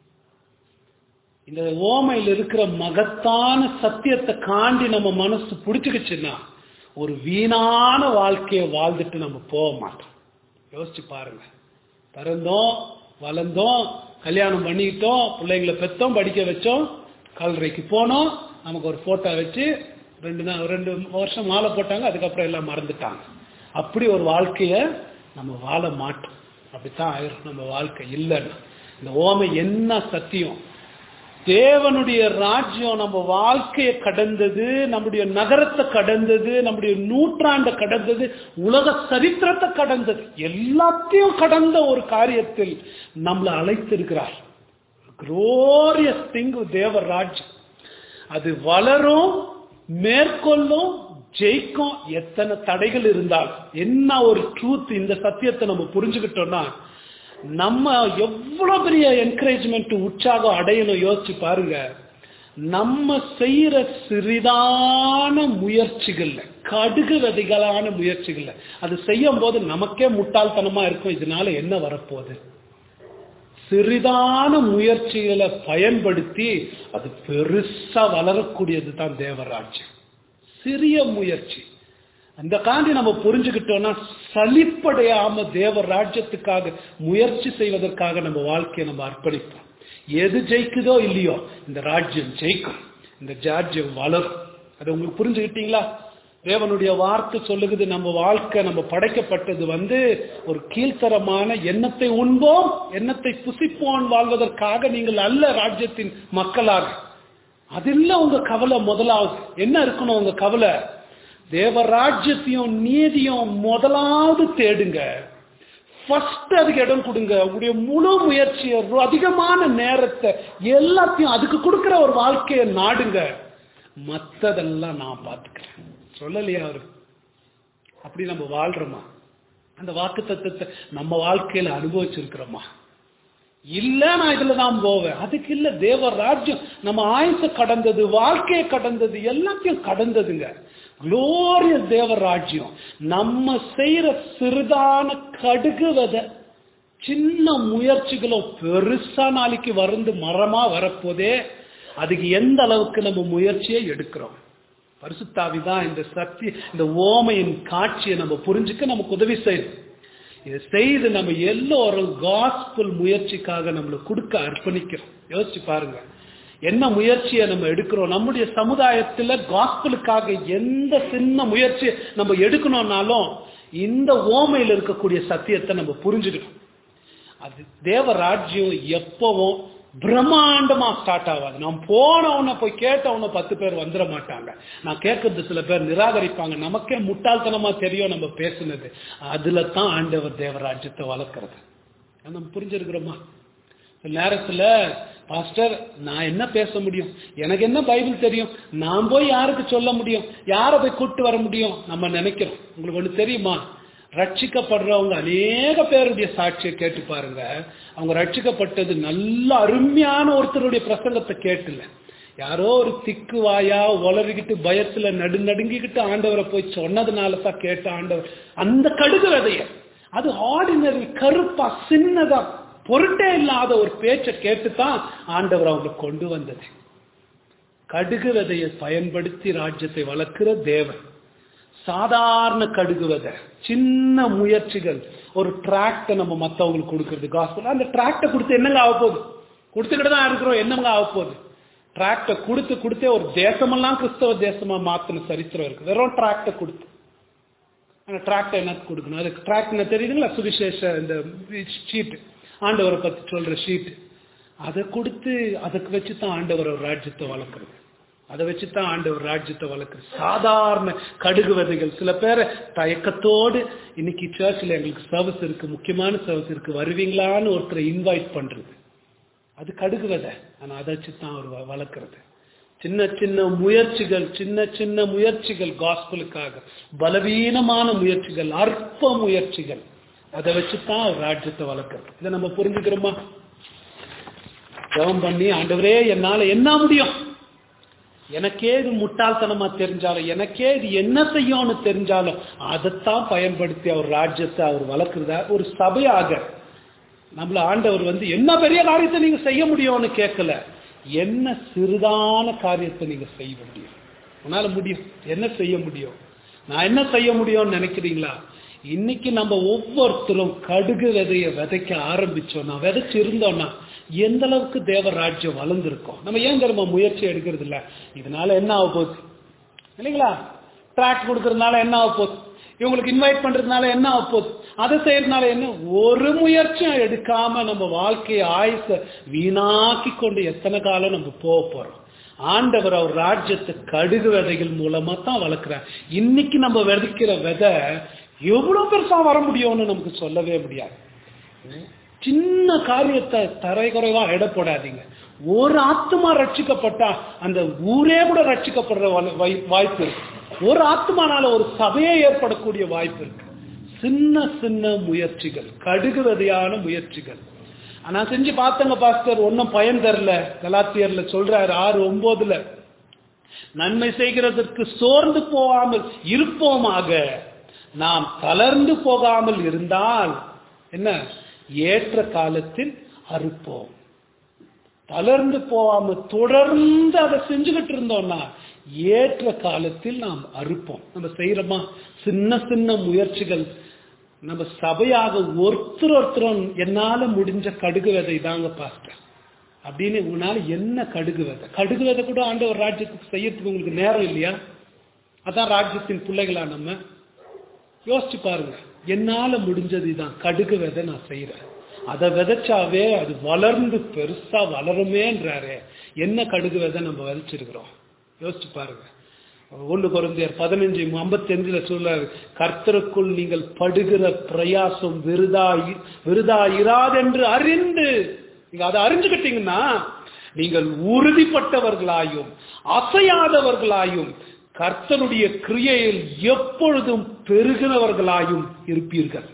இந்த ஓமையில் இருக்கிற மகத்தான சத்தியத்தை காண்டி நம்ம மனசு பிடிச்சுக்கிச்சுன்னா ஒரு வீணான வாழ்க்கையை வாழ்ந்துட்டு நம்ம போக மாட்டோம் யோசிச்சு பாருங்க பிறந்தோம் வளர்ந்தோம் கல்யாணம் பண்ணிக்கிட்டோம் பிள்ளைங்களை பெத்தோம் படிக்க வச்சோம் கல்லறைக்கு போனோம் நமக்கு ஒரு போட்டோ வச்சு ரெண்டு நாள் ரெண்டு வருஷம் மாலை போட்டாங்க அதுக்கப்புறம் எல்லாம் மறந்துட்டாங்க அப்படி ஒரு வாழ்க்கைய நம்ம வாழ மாட்டோம் அப்படித்தான் ஆயிரும் நம்ம வாழ்க்கை இல்லைன்னு இந்த ஓமை என்ன சத்தியம் தேவனுடைய ராஜ்யம் நம்ம வாழ்க்கையை கடந்தது நம்முடைய நகரத்தை கடந்தது நம்முடைய நூற்றாண்டை கடந்தது உலக சரித்திரத்தை கடந்தது எல்லாத்தையும் கடந்த ஒரு காரியத்தில் நம்மளை அழைத்திருக்கிறார் குளோரியஸ் திங் தேவ ராஜ்யம் அது வளரும் மேற்கொள்ளும் ஜெயிக்கும் எத்தனை தடைகள் இருந்தால் என்ன ஒரு ட்ரூத் இந்த சத்தியத்தை நம்ம புரிஞ்சுக்கிட்டோம்னா நம்ம எவ்வளவு பெரிய என்கரேஜ்மெண்ட் உற்சாகம் அடையணும் யோசிச்சு பாருங்க நம்ம செய்யற சிறிதான முயற்சிகள்ல கடுகு விதைகளான முயற்சிகள்ல அது செய்யும் போது நமக்கே முட்டாள்தனமா இருக்கும் இதனால என்ன வரப்போகுது சிறிதான முயற்சிகளை பயன்படுத்தி அது பெருசா வளரக்கூடியது தான் தேவராஜ்யம் சிறிய முயற்சி அந்த காண்டி நம்ம புரிஞ்சுக்கிட்டோம்னா சலிப்படையாம தேவ ராஜ்யத்துக்காக முயற்சி செய்வதற்காக நம்ம வாழ்க்கையை நம்ம அர்ப்பணிப்போம் எது ஜெயிக்குதோ இல்லையோ இந்த ராஜ்யம் ஜெயிக்கும் இந்த ராஜ்யம் வளரும் அது உங்களுக்கு புரிஞ்சுக்கிட்டீங்களா தேவனுடைய வார்த்தை சொல்லுகிறது நம்ம வாழ்க்கை நம்ம படைக்கப்பட்டது வந்து ஒரு கீழ்த்தரமான எண்ணத்தை உண்போம் எண்ணத்தை புசிப்போம் வாழ்வதற்காக நீங்கள் அல்ல ராஜ்யத்தின் மக்களாக அதில்ல உங்க கவலை முதலாவது என்ன இருக்கணும் உங்க கவலை தேவராஜ்யத்தையும் நீதியும் முதலாவது தேடுங்க ஃபர்ஸ்ட் அதுக்கு இடம் கொடுங்க உங்களுடைய முழு முயற்சியை ரொ- அதிகமான நேரத்தை எல்லாத்தையும் அதுக்கு கொடுக்கிற ஒரு வாழ்க்கையை நாடுங்க மத்ததெல்லாம் நான் பார்த்துக்கிறேன் சொல்லலையா அவரு அப்படி நம்ம வாழ்றோமா அந்த வாக்கு தத்துவத்தை நம்ம வாழ்க்கையில அனுபவிச்சிருக்கிறோமா இல்ல நான் இதுல தான் போவேன் அதுக்கு இல்ல தேவ ராஜ்யம் நம்ம ஆயுச கடந்தது வாழ்க்கையை கடந்தது எல்லாத்தையும் கடந்ததுங்க குளோரியஸ் தேவ ராஜ்யம் நம்ம செய்யற சிறிதான கடுகு விதை சின்ன முயற்சிகளும் பெருசா நாளைக்கு வருந்து மரமா வரப்போதே அதுக்கு எந்த அளவுக்கு நம்ம முயற்சியை எடுக்கிறோம் பரிசுத்தாவி தான் இந்த சக்தி இந்த ஓமையின் காட்சியை நம்ம புரிஞ்சுக்க நமக்கு உதவி செய்யுது இதை செய்து நம்ம எல்லோரும் காஸ்பல் முயற்சிக்காக நம்மளை கொடுக்க அர்ப்பணிக்கிறோம் யோசிச்சு பாருங்க என்ன முயற்சியை நம்ம எடுக்கிறோம் நம்முடைய சமுதாயத்துல காஸ்பலுக்காக எந்த சின்ன முயற்சியை நம்ம எடுக்கணும்னாலும் இந்த ஓமையில் இருக்கக்கூடிய சத்தியத்தை நம்ம புரிஞ்சுக்கணும் அது தேவ ராஜ்யம் எப்பவும் பிரம்மாண்டமா ஸ்டார்ட் ஆகாது நான் போனவன போய் கேட்டவன பத்து பேர் வந்துட மாட்டாங்க நான் கேட்கறது சில பேர் நிராகரிப்பாங்க நமக்கே முட்டாள்தனமா தெரியும் நம்ம பேசுனது அதுல தான் ஆண்டவர் தேவராஜ்யத்தை வளர்க்கறது அது நம்ம புரிஞ்சிருக்கிறோமா சில நேரத்துல பாஸ்டர் நான் என்ன பேச முடியும் எனக்கு என்ன பைபிள் தெரியும் நான் போய் யாருக்கு சொல்ல முடியும் யாரை போய் கூட்டு வர முடியும் நம்ம நினைக்கிறோம் உங்களுக்கு ஒண்ணு தெரியுமா ரட்சிக்கப்படுறவங்க அநேக பேருடைய சாட்சியை கேட்டு பாருங்க அவங்க ரட்சிக்கப்பட்டது நல்ல அருமையான ஒருத்தருடைய பிரசங்கத்தை கேட்டுல யாரோ ஒரு திக்கு வாயா உளறிக்கிட்டு பயத்துல நடு நடுங்கிக்கிட்டு ஆண்டவரை போய் சொன்னதுனால தான் கேட்ட ஆண்டவர் அந்த கடுகு விதைய அது ஆர்டினரி கருப்பா சின்னதா பொருட்டே இல்லாத ஒரு பேச்சை கேட்டு தான் ஆண்டவர் அவங்களுக்கு கொண்டு வந்தது கடுகு விதையை பயன்படுத்தி ராஜ்யத்தை வளர்க்கிற தேவன் சாதாரண கடுகுவதை சின்ன முயற்சிகள் ஒரு டிராக்டை நம்ம மற்றவங்களுக்கு கொடுக்கறது காஸ்பல் அந்த டிராக்டை கொடுத்து என்னங்க ஆக போகுது கொடுத்துக்கிட்டு தான் இருக்கிறோம் என்னங்க ஆக போகுது டிராக்டை கொடுத்து கொடுத்தே ஒரு தேசமெல்லாம் கிறிஸ்தவ தேசமா மாத்தின சரித்திரம் இருக்கு வெறும் டிராக்டை கொடுத்து அந்த டிராக்டை என்ன கொடுக்கணும் அதுக்கு டிராக்ட் என்ன தெரியுதுங்களா சுவிசேஷ இந்த ஷீட் ஆண்டவரை பத்தி சொல்ற ஷீட் அதை கொடுத்து அதுக்கு வச்சு தான் ஆண்டவர் ஒரு ராஜ்யத்தை வளர்க்குறது அதை வச்சு தான் ஆண்டவர் ராஜ்யத்தை வளர்க்குறது சாதாரண கடுகு விதைகள் சில பேரை தயக்கத்தோடு இன்னைக்கு சர்ச்சில் எங்களுக்கு சர்வீஸ் இருக்கு முக்கியமான சர்வீஸ் இருக்கு வருவீங்களான்னு ஒருத்தரை இன்வைட் பண்றது அது கடுகு விதை ஆனா அதை வச்சு தான் அவர் வ- வளர்க்கறது சின்ன சின்ன முயற்சிகள் சின்ன சின்ன முயற்சிகள் காஸ்பலுக்காக பலவீனமான முயற்சிகள் அற்ப முயற்சிகள் அதை வச்சு தான் அவர் ராஜ்யத்தை வளர்க்கறது இதை நம்ம புரிஞ்சுக்கிறோமா ஜெபம் பண்ணி ஆண்டவரே என்னால என்ன முடியும் எனக்கே இது முட்டாள்தனமா தெரிஞ்சாலும் எனக்கே இது என்ன செய்யும்னு தெரிஞ்சாலும் அதைத்தான் பயன்படுத்தி அவர் ராஜ்யத்தை அவர் வளர்க்குறதா ஒரு சபையாக நம்மள ஆண்டவர் வந்து என்ன பெரிய காரியத்தை நீங்க செய்ய முடியும்னு கேட்கல என்ன சிறிதான காரியத்தை நீங்க செய்ய முடியும் உன்னால முடியும் என்ன செய்ய முடியும் நான் என்ன செய்ய முடியும்னு நினைக்கிறீங்களா இன்னைக்கு நம்ம ஒவ்வொருத்தரும் கடுகு விதைய விதைக்க ஆரம்பிச்சோம்னா விதைச்சு இருந்தோம்னா எந்த அளவுக்கு தேவ ராஜ்யம் வளர்ந்துருக்கோம் நம்ம ஏன் தெரியுமா முயற்சி எடுக்கிறது இல்ல இதனால என்ன ஆக போகுது இல்லைங்களா ட்ராக் கொடுக்கறதுனால என்ன ஆக போகுது இவங்களுக்கு இன்வைட் பண்றதுனால என்ன ஆக போகுது அதை செய்யறதுனால என்ன ஒரு முயற்சியும் எடுக்காம நம்ம வாழ்க்கையை ஆயுச வீணாக்கி கொண்டு எத்தனை காலம் நம்ம போக போறோம் ஆண்டவர் அவர் ராஜ்யத்தை கடுகு விதைகள் மூலமா தான் வளர்க்கிறார் இன்னைக்கு நம்ம விதைக்கிற விதை எவ்வளவு பெருசா வர முடியும்னு நமக்கு சொல்லவே முடியாது சின்ன காரியத்தை தரைக்குறைவா எடை போடாதீங்க ஒரு ஆத்மா ரட்சிக்கப்பட்டா அந்த ஊரே கூட ரட்சிக்கப்படுற வல- வாய்- வாய்ப்பு இருக்கு ஒரு ஆத்மானால ஒரு சபையே ஏற்படக்கூடிய வாய்ப்பு இருக்கு சின்ன சின்ன முயற்சிகள் கடுகு விதையான முயற்சிகள் நான் செஞ்சு பார்த்தங்க பாஸ்டர் ஒன்னும் பயன் தரல கலாத்தியர்ல சொல்றாரு ஆறு ஒன்பதுல நன்மை செய்கிறதற்கு சோர்ந்து போகாமல் இருப்போமாக நாம் தளர்ந்து போகாமல் இருந்தால் என்ன ஏற்ற காலத்தில் அறுப்போம் தளர்ந்து போகாம தொடர்ந்து அதை செஞ்சுக்கிட்டு இருந்தோம்னா ஏற்ற காலத்தில் நாம் அறுப்போம் நம்ம செய்யறோமா சின்ன சின்ன முயற்சிகள் நம்ம சபையாக ஒருத்தர் ஒருத்தரும் என்னால முடிஞ்ச கடுகு விதை தாங்க பாஸ்டர் அப்படின்னு உங்களால என்ன கடுகு விதை கடுகு விதை கூட ஆண்டவர் ராஜ்யத்துக்கு செய்யறதுக்கு உங்களுக்கு நேரம் இல்லையா அதான் ராஜ்யத்தின் பிள்ளைகளா நம்ம யோசிச்சு பாருங்க என்னால முடிஞ்சது இதான் கடுகு விதை நான் செய்யறேன் அதை விதைச்சாவே அது வளர்ந்து பெருசா வளருமேன்றாரு என்ன கடுகு விதை நம்ம விதைச்சிருக்கிறோம் யோசிச்சு பாருங்க ஒன்று குறைந்தியர் பதினஞ்சு ஐம்பத்தி அஞ்சுல சொல்றாரு கர்த்தருக்குள் நீங்கள் படுகிற பிரயாசம் விருதா விருதா இராதென்று அறிந்து நீங்க அதை அறிஞ்சுக்கிட்டீங்கன்னா நீங்கள் உறுதிப்பட்டவர்களாயும் அசையாதவர்களாயும் கர்த்தருடைய கிரியையில் எப்பொழுதும் பெருகினவர்களாயும் இருப்பீர்கள்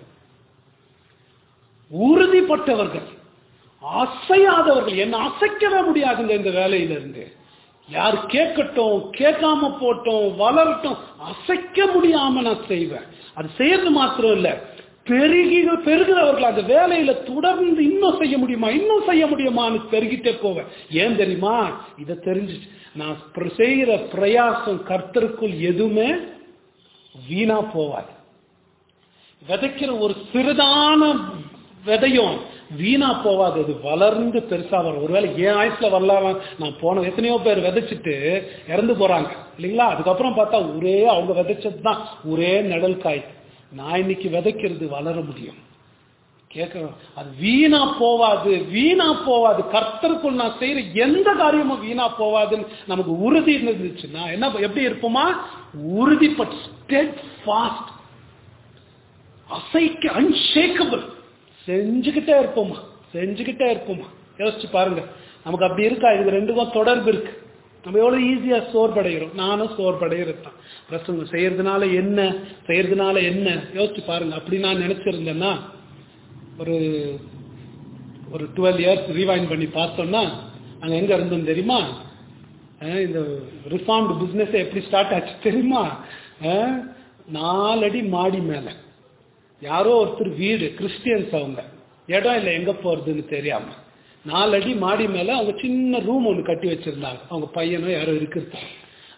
உறுதிப்பட்டவர்கள் அசையாதவர்கள் என்ன அசைக்கவே முடியாதுங்க இந்த வேலையிலிருந்து யார் கேட்கட்டும் கேட்காம போட்டோம் வளரட்டும் அசைக்க முடியாம நான் செய்வேன் அது செய்யறது மாத்திரம் இல்ல பெருகி பெருகிறவர்கள் அந்த வேலையில தொடர்ந்து இன்னும் செய்ய முடியுமா இன்னும் செய்ய முடியுமான்னு பெருகிட்டே போவேன் ஏன் தெரியுமா இதை தெரிஞ்சு நான் பிர- செய்கிற பிரயாசம் கர்த்தருக்குள் எதுவுமே வீணா போவாது விதைக்கிற ஒரு சிறிதான விதையும் வீணா போவாது அது வளர்ந்து பெருசா வரும் ஒருவேளை என் ஆயுசுல வரலாம் நான் போன எத்தனையோ பேர் விதைச்சிட்டு இறந்து போறாங்க இல்லைங்களா அதுக்கப்புறம் பார்த்தா ஒரே அவங்க விதைச்சது தான் ஒரே நிழல் காய் நான் இன்னைக்கு விதைக்கிறது வளர முடியும் கேட்கிறோம் அது வீணா போவாது வீணா போவாது கர்த்தருக்குள் நான் செய்யற எந்த காரியமும் வீணா போவாதுன்னு நமக்கு உறுதி இருந்துச்சுன்னா என்ன எப்படி இருப்போமா உறுதிப்பட்டு ஸ்டெட் ஃபாஸ்ட் அசைக்க அன்ஷேக்கபிள் செஞ்சுக்கிட்டே இருப்போமா செஞ்சுக்கிட்டே இருப்போமா யோசிச்சு பாருங்க நமக்கு அப்படி இருக்கா இது ரெண்டுக்கும் தொடர்பு இருக்கு நம்ம எவ்வளவு ஈஸியா சோர்வடைகிறோம் நானும் சோர்வடைகிறது தான் பிரசங்கம் செய்யறதுனால என்ன செய்யறதுனால என்ன யோசிச்சு பாருங்க அப்படி நான் நினைச்சிருந்தேன்னா ஒரு ஒரு டுவெல் இயர்ஸ் ரீவைண்ட் பண்ணி பார்த்தோம்னா அங்க எங்க இருந்தோம் தெரியுமா அஹ் இந்த ரிஃபார்ம்டு பிசினஸ் எப்படி ஸ்டார்ட் ஆச்சு தெரியுமா அஹ் நாலடி மாடி மேல யாரோ ஒருத்தர் வீடு கிறிஸ்டியன்ஸ் அவங்க இடம் இல்லை எங்க போறதுன்னு தெரியாம நாலடி மாடி மேல அவங்க சின்ன ரூம் ஒன்று கட்டி வச்சிருந்தாங்க அவங்க பையனோ யாரோ இருக்கிறது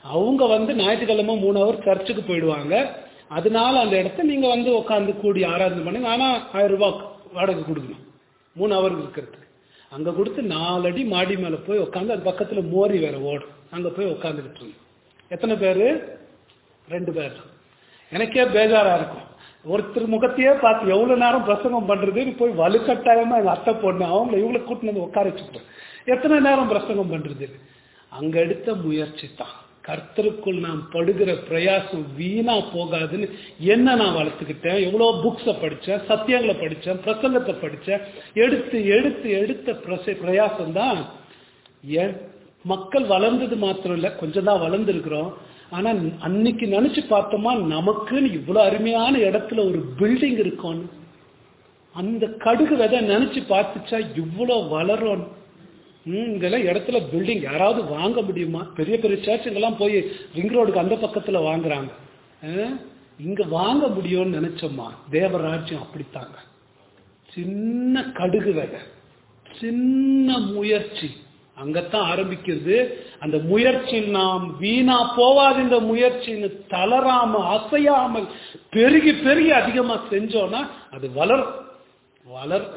அவங்க வந்து ஞாயிற்றுக்கிழமை மூணு ஹவர் சர்ச்சுக்கு போயிடுவாங்க அதனால அந்த இடத்த நீங்க வந்து உட்காந்து கூடி ஆராதனை பண்ணுங்க ஆனா ஆயிரம் ரூபாய் வாடகை கொடுக்கணும் மூணு ஹவர் இருக்கிறதுக்கு அங்க கொடுத்து நாலு அடி மாடி மேல போய் உட்காந்து அது பக்கத்துல மோரி வேற ஓடும் அங்க போய் உட்காந்துக்கிட்டு இருந்தோம் எத்தனை பேரு ரெண்டு பேர் தான். எனக்கே பேஜாரா இருக்கும் ஒருத்தர் முகத்தையே பார்த்து எவ்வளவு நேரம் பிரசங்கம் பண்றதுன்னு போய் வலுக்கட்டாயமா எங்க அத்தை பொண்ணு அவங்கள இவங்களை கூட்டினு வந்து உட்கார வச்சுக்கிட்டேன் எத்தனை நேரம் பிரசங்கம் பண்றது அங்க எடுத்த முயற்சி தான் கர்த்தருக்குள் நான் படுகிற பிரயாசம் வீணா போகாதுன்னு என்ன நான் வளர்த்துக்கிட்டேன் எவ்வளவு புக்ஸை படிச்சேன் சத்தியங்களை படிச்சேன் பிரசங்கத்தை படிச்சேன் எடுத்து எடுத்து எடுத்த பிரச- பிரயாசம் தான் ஏன் மக்கள் வளர்ந்தது மாத்திரம் இல்ல கொஞ்சம் தான் வளர்ந்துருக்கிறோம் ஆனா அன்னைக்கு நினைச்சு பார்த்தோமா நமக்குன்னு இவ்வளவு அருமையான இடத்துல ஒரு பில்டிங் இருக்கும்னு அந்த கடுகு விதை நினைச்சு பார்த்துச்சா இவ்வளவு வளரும் ம், இங்கெல்லாம் இடத்துல பில்டிங் யாராவது வாங்க முடியுமா பெரிய பெரிய சர்ச்சுங்கெல்லாம் போய் ரிங் ரோடுக்கு அந்த பக்கத்துல வாங்குறாங்க ஆ? இங்க வாங்க முடியும்னு நினைச்சோமா தேவராஜ்யம் அப்படித்தாங்க சின்ன கடுகு விதை சின்ன முயற்சி அங்கத்தான் ஆரம்பிக்கிறது அந்த முயற்சியில் நாம் வீணா போவாது இந்த முயற்சின்னு தளராம அசையாமல் பெருகி பெருகி அதிகமா செஞ்சோம்னா அது வளரும் வளர்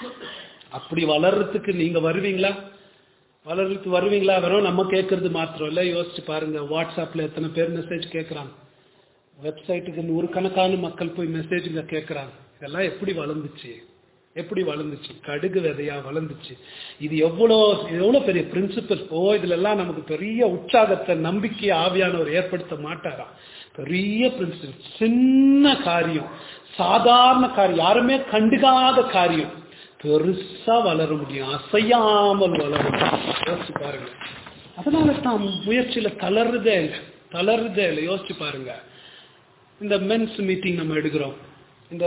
அப்படி வளர்றதுக்கு நீங்க வருவீங்களா வளர்றதுக்கு வருவீங்களா வெறும் நம்ம கேட்கறது மாத்திரம் இல்ல யோசிச்சு பாருங்க வாட்ஸ்அப்ல எத்தனை பேர் மெசேஜ் கேட்கறாங்க வெப்சைட்டுக்கு நூறுக்கணக்கான மக்கள் போய் மெசேஜுங்க கேட்கறாங்க இதெல்லாம் எப்படி வளர்ந்துச்சு எப்படி வளர்ந்துச்சு கடுகு விதையா வளர்ந்துச்சு இது எவ்வளோ எவ்வளோ பெரிய பிரின்சிபல் ஓ இதுல எல்லாம் நமக்கு பெரிய உற்சாகத்தை நம்பிக்கை ஆவியானவர் ஏற்படுத்த மாட்டாரா பெரிய பிரின்சிபல் சின்ன காரியம் சாதாரண காரியம் யாருமே கண்டுக்காத காரியம் பெருசா வளர முடியும் அசையாமல் வளர முடியும் யோசிச்சு பாருங்க அதனால தான் முயற்சியில தளருதே இல்லை தளருதே இல்லை யோசிச்சு பாருங்க இந்த மென்ஸ் மீட்டிங் நம்ம எடுக்கிறோம் இந்த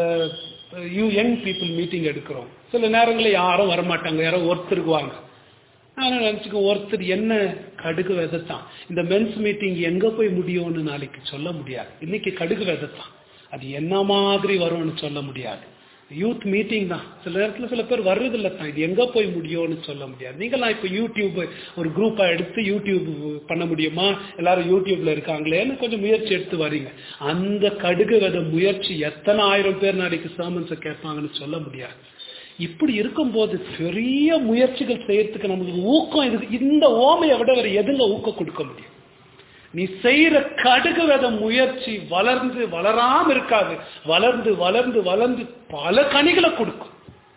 யூ யங் பீப்புள் மீட்டிங் எடுக்கிறோம் சில நேரங்களில் யாரும் வரமாட்டாங்க யாரோ ஒருத்தருக்கு வாங்க நான் நினச்சிக்கோ ஒருத்தர் என்ன கடுகு விதைத்தான் இந்த மென்ஸ் மீட்டிங் எங்க போய் முடியும்னு நாளைக்கு சொல்ல முடியாது இன்னைக்கு கடுகு விதைத்தான் அது என்ன மாதிரி வரும்னு சொல்ல முடியாது யூத் மீட்டிங் தான் சில நேரத்தில் சில பேர் வர்றதில்ல தான் இது எங்க போய் முடியும்னு சொல்ல முடியாது நீங்களாம் இப்போ யூடியூப் ஒரு குரூப்பா எடுத்து யூடியூப் பண்ண முடியுமா எல்லாரும் யூடியூப்ல இருக்காங்களேன்னு கொஞ்சம் முயற்சி எடுத்து வரீங்க அந்த கடுகு வித முயற்சி எத்தனை ஆயிரம் பேர் நாளைக்கு சாமன்ஸை கேட்பாங்கன்னு சொல்ல முடியாது இப்படி இருக்கும்போது பெரிய முயற்சிகள் செய்யறதுக்கு நமக்கு ஊக்கம் இருக்கு இந்த ஓமையை விட வேற எதுங்க ஊக்கம் கொடுக்க முடியும் நீ செய்யற கடுகு வித முயற்சி வளர்ந்து வளராம இருக்காது வளர்ந்து வளர்ந்து வளர்ந்து பல கனிகளை கொடுக்கும்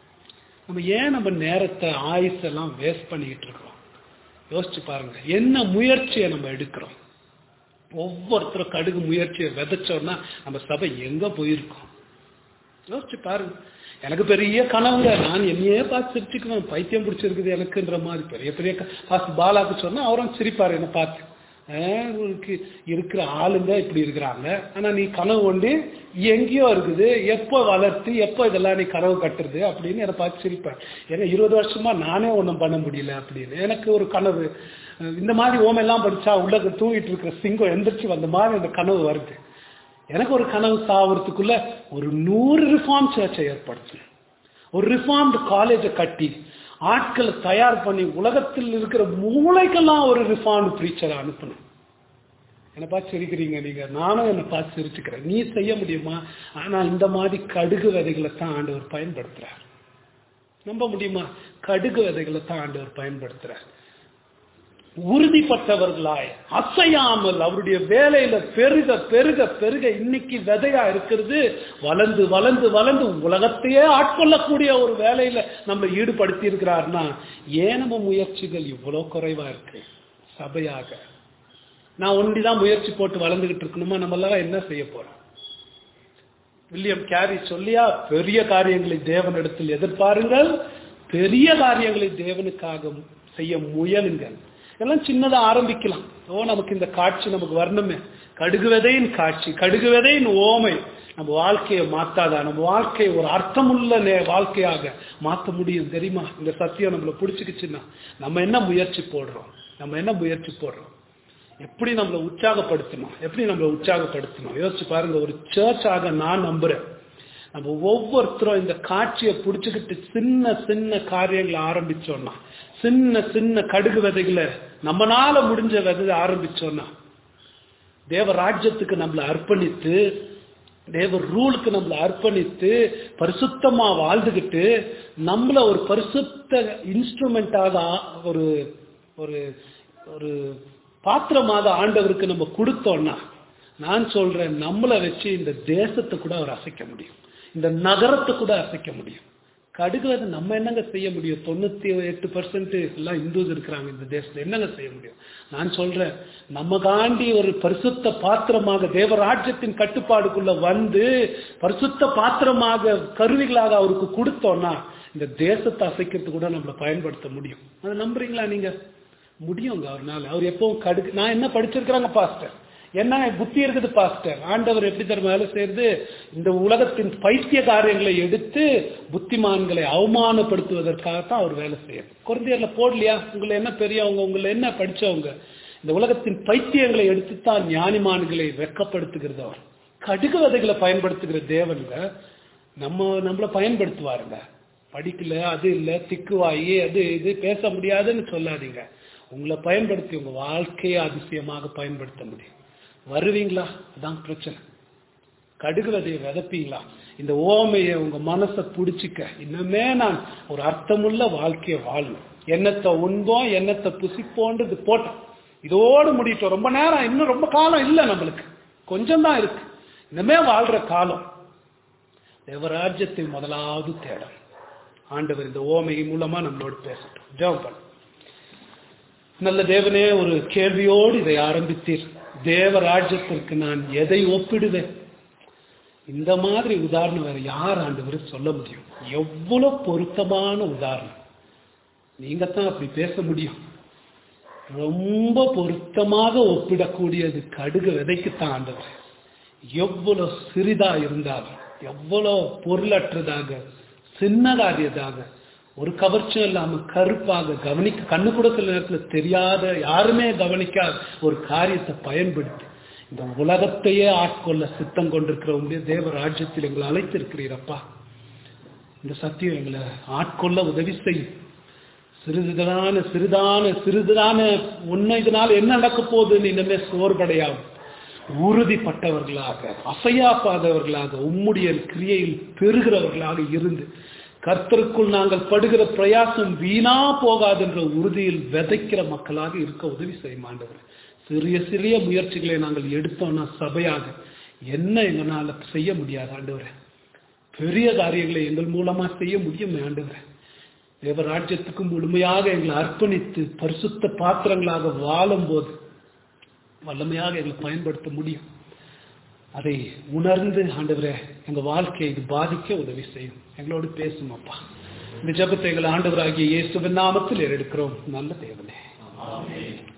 நம்ம ஏன் நம்ம நேரத்தை ஆயுசெல்லாம் வேஸ்ட் பண்ணிக்கிட்டு இருக்கிறோம் யோசிச்சு பாருங்க என்ன முயற்சியை நம்ம எடுக்கிறோம் ஒவ்வொருத்தரும் கடுகு முயற்சியை விதைச்சோம்னா நம்ம சபை எங்க போயிருக்கோம் யோசிச்சு பாருங்க எனக்கு பெரிய கனவுங்க நான் என்னையே பார்த்து சிரிச்சுக்குவேன் பைத்தியம் பிடிச்சிருக்குது எனக்குன்ற மாதிரி பெரிய பெரிய பாஸ் பாலாக்கு சொன்னா அவரும் சிரிப்பாரு என்ன பார்த்து ஆஹ் உங்களுக்கு இருக்கிற ஆளுங்க இப்படி இருக்கிறாங்க ஆனா நீ கனவு கொண்டு எங்கேயோ இருக்குது எப்போ வளர்த்து எப்போ இதெல்லாம் நீ கனவு கட்டுறது அப்படின்னு என்னை பார்த்து சிரிப்பேன் ஏன்னா இருபது வருஷமா நானே ஒன்றும் பண்ண முடியல அப்படின்னு எனக்கு ஒரு கனவு அஹ் இந்த மாதிரி ஓமெல்லாம் படிச்சா உள்ள தூங்கிட்டு இருக்கிற சிங்கம் எந்திரிச்சு வந்த மாதிரி அந்த கனவு வருது எனக்கு ஒரு கனவு சாவறதுக்குள்ள ஒரு நூறு ரிஃபார்ம் சர்ச்சை ஏற்படுத்தணும் ஒரு ரிஃபார்ம்டு காலேஜை கட்டி ஆட்களை தயார் பண்ணி உலகத்தில் இருக்கிற மூளைக்கெல்லாம் ஒரு ரிஃபார்ம்டு ப்ரீச்சரை அனுப்பணும் என்னை பார்த்து சிரிக்கிறீங்க நீங்க நானும் என்னை பார்த்து சிரிச்சுக்கிறேன் நீ செய்ய முடியுமா ஆனா இந்த மாதிரி கடுகு விதைகளை தான் ஆண்டவர் பயன்படுத்துறார் நம்ப முடியுமா கடுகு விதைகளை தான் ஆண்டவர் பயன்படுத்துறார் உறுதிப்பட்டவர்களாய் அசையாமல் அவருடைய வேலையில பெருக பெருக பெருக இன்னைக்கு விதையா இருக்கிறது வளர்ந்து வளர்ந்து வளர்ந்து உலகத்தையே ஆட்கொள்ளக்கூடிய ஒரு வேலையில நம்ம ஈடுபடுத்தி இருக்கிறார்னா ஏன் நம்ம முயற்சிகள் இவ்வளவு குறைவா இருக்கு சபையாக நான் ஒண்டிதான் முயற்சி போட்டு வளர்ந்துகிட்டு இருக்கணுமா நம்ம எல்லாம் என்ன செய்ய போறோம் வில்லியம் கேரி சொல்லியா பெரிய காரியங்களை தேவனிடத்தில் எதிர்பாருங்கள் பெரிய காரியங்களை தேவனுக்காக செய்ய முயலுங்கள் எல்லாம் சின்னதா ஆரம்பிக்கலாம் ஓ நமக்கு இந்த காட்சி நமக்கு வரணுமே கடுகு விதையின் காட்சி கடுகு விதையின் ஓமை நம்ம வாழ்க்கையை மாத்தாதா நம்ம வாழ்க்கையை ஒரு அர்த்தமுள்ள நே- வாழ்க்கையாக மாத்த முடியும் தெரியுமா இந்த சத்தியம் நம்மள பிடிச்சிக்கிச்சுன்னா நம்ம என்ன முயற்சி போடுறோம் நம்ம என்ன முயற்சி போடுறோம் எப்படி நம்மளை உற்சாகப்படுத்தணும் எப்படி நம்மளை உற்சாகப்படுத்தணும் யோசிச்சு பாருங்க ஒரு சர்ச்சாக நான் நம்புறேன் நம்ம ஒவ்வொருத்தரும் இந்த காட்சியை பிடிச்சுக்கிட்டு சின்ன சின்ன காரியங்களை ஆரம்பிச்சோம்னா சின்ன சின்ன கடுகு விதைகளை நம்மனால முடிஞ்ச விதை ஆரம்பிச்சோம்னா தேவ ராஜ்யத்துக்கு நம்மளை அர்ப்பணித்து தேவ ரூலுக்கு நம்மளை அர்ப்பணித்து பரிசுத்தமா வாழ்ந்துகிட்டு நம்மள ஒரு பரிசுத்த இன்ஸ்ட்ருமெண்டாக ஒரு ஒரு ஒரு பாத்திரமாக ஆண்டவருக்கு நம்ம கொடுத்தோம்னா நான் சொல்றேன் நம்மளை வச்சு இந்த தேசத்தை கூட அவர் அசைக்க முடியும் இந்த நகரத்தை கூட அசைக்க முடியும் கடுகுறது நம்ம என்னங்க செய்ய முடியும் தொண்ணூத்தி எட்டு பர்சன்ட் எல்லாம் இந்துஸ் இருக்கிறாங்க இந்த தேசத்துல என்னங்க செய்ய முடியும் நான் சொல்றேன் நம்ம காண்டி ஒரு பரிசுத்த பாத்திரமாக தேவராஜ்யத்தின் கட்டுப்பாடுக்குள்ள வந்து பரிசுத்த பாத்திரமாக கருவிகளாக அவருக்கு கொடுத்தோம்னா இந்த தேசத்தை அசைக்கிறது கூட நம்மளை பயன்படுத்த முடியும் அதை நம்புறீங்களா நீங்க முடியுங்க அவர்னால அவர் எப்பவும் கடுக்கு நான் என்ன படிச்சிருக்கிறாங்க பாஸ்டர் என்ன புத்தி இருக்குது பாஸ்டர் ஆண்டவர் எப்படி தரும் வேலை செய்யறது இந்த உலகத்தின் பைத்திய காரியங்களை எடுத்து புத்திமான்களை அவமானப்படுத்துவதற்காகத்தான் அவர் வேலை செய்யறது குழந்தையர்ல போடலையா உங்களை என்ன பெரியவங்க உங்களை என்ன படிச்சவங்க இந்த உலகத்தின் பைத்தியங்களை எடுத்துத்தான் ஞானிமான்களை வெக்கப்படுத்துகிறது அவர் கடுகு விதைகளை பயன்படுத்துகிற தேவனுங்க நம்ம நம்மள பயன்படுத்துவாருங்க படிக்கல அது இல்ல திக்குவாயி அது இது பேச முடியாதுன்னு சொல்லாதீங்க உங்களை பயன்படுத்தி உங்க வாழ்க்கையை அதிசயமாக பயன்படுத்த முடியும் வருவீங்களா அதான் பிரச்சனை கடுகு விதையை விதைப்பீங்களா இந்த ஓமையை உங்க மனசை புடிச்சிக்க இன்னுமே நான் ஒரு அர்த்தமுள்ள வாழ்க்கையை வாழணும் எண்ணத்தை உண்போம் எண்ணத்தை புசிப்போன்றது போட்டோம் இதோடு முடிட்டோம் ரொம்ப நேரம் இன்னும் ரொம்ப காலம் இல்லை நம்மளுக்கு கொஞ்சம் தான் இருக்கு இன்னுமே வாழ்ற காலம் தேவராஜ்யத்தை முதலாவது தேடும் ஆண்டவர் இந்த ஓமை மூலமா நம்மளோடு பேசட்டும் ஜெபம் பண்ணு நல்ல தேவனே ஒரு கேள்வியோடு இதை ஆரம்பித்தீர் தேவ ராஜ்யத்திற்கு நான் எதை ஒப்பிடுவேன் இந்த மாதிரி உதாரணம் வேற யார் ஆண்டவர் சொல்ல முடியும் எவ்வளவு பொருத்தமான உதாரணம் நீங்க தான் அப்படி பேச முடியும் ரொம்ப பொருத்தமாக ஒப்பிடக்கூடியது கடுகு விதைக்குத்தான் ஆண்டவர் எவ்வளவு சிறிதா இருந்தாலும் எவ்வளவு பொருளற்றதாக சின்னதாகியதாக ஒரு கவர்ச்சியும் இல்லாம கருப்பாக கவனிக்க கண்ணு கூட சில நேரத்தில் தெரியாத யாருமே கவனிக்காத ஒரு காரியத்தை பயன்படுத்தி இந்த உலகத்தையே ஆட்கொள்ள சித்தம் கொண்டிருக்கிற உங்களுடைய தேவ ராஜ்யத்தில் எங்களை அழைத்திருக்கிறீரப்பா இந்த சத்தியம் எங்களை ஆட்கொள்ள உதவி செய்யும் சிறிதுதான சிறிதான சிறிதுதான உண்மை இதனால் என்ன நடக்க போகுதுன்னு இனிமே சோர்வடையாகும் உறுதிப்பட்டவர்களாக அசையாப்பாதவர்களாக உம்முடைய கிரியையில் பெறுகிறவர்களாக இருந்து கர்த்தருக்குள் நாங்கள் படுகிற பிரயாசம் வீணா போகாது என்ற உறுதியில் விதைக்கிற மக்களாக இருக்க உதவி செய்யும் ஆண்டவர் சிறிய சிறிய முயற்சிகளை நாங்கள் எடுத்தோம்னா சபையாக என்ன எங்களால் செய்ய முடியாது ஆண்டவரே பெரிய காரியங்களை எங்கள் மூலமா செய்ய முடியும் ஆண்டவரே தேவராஜ்யத்துக்கு முழுமையாக எங்களை அர்ப்பணித்து பரிசுத்த பாத்திரங்களாக வாழும் போது வல்லமையாக எங்களை பயன்படுத்த முடியும் அதை உணர்ந்து ஆண்டவரே எங்க வாழ்க்கையை இது பாதிக்க உதவி செய்யும் எங்களோடு பேசும் அப்பா இந்த ஜபத்தை எங்கள் ஆண்டவராகிய இயேசுவின் நாமத்தில் எடுக்கிறோம் நல்ல தேவனே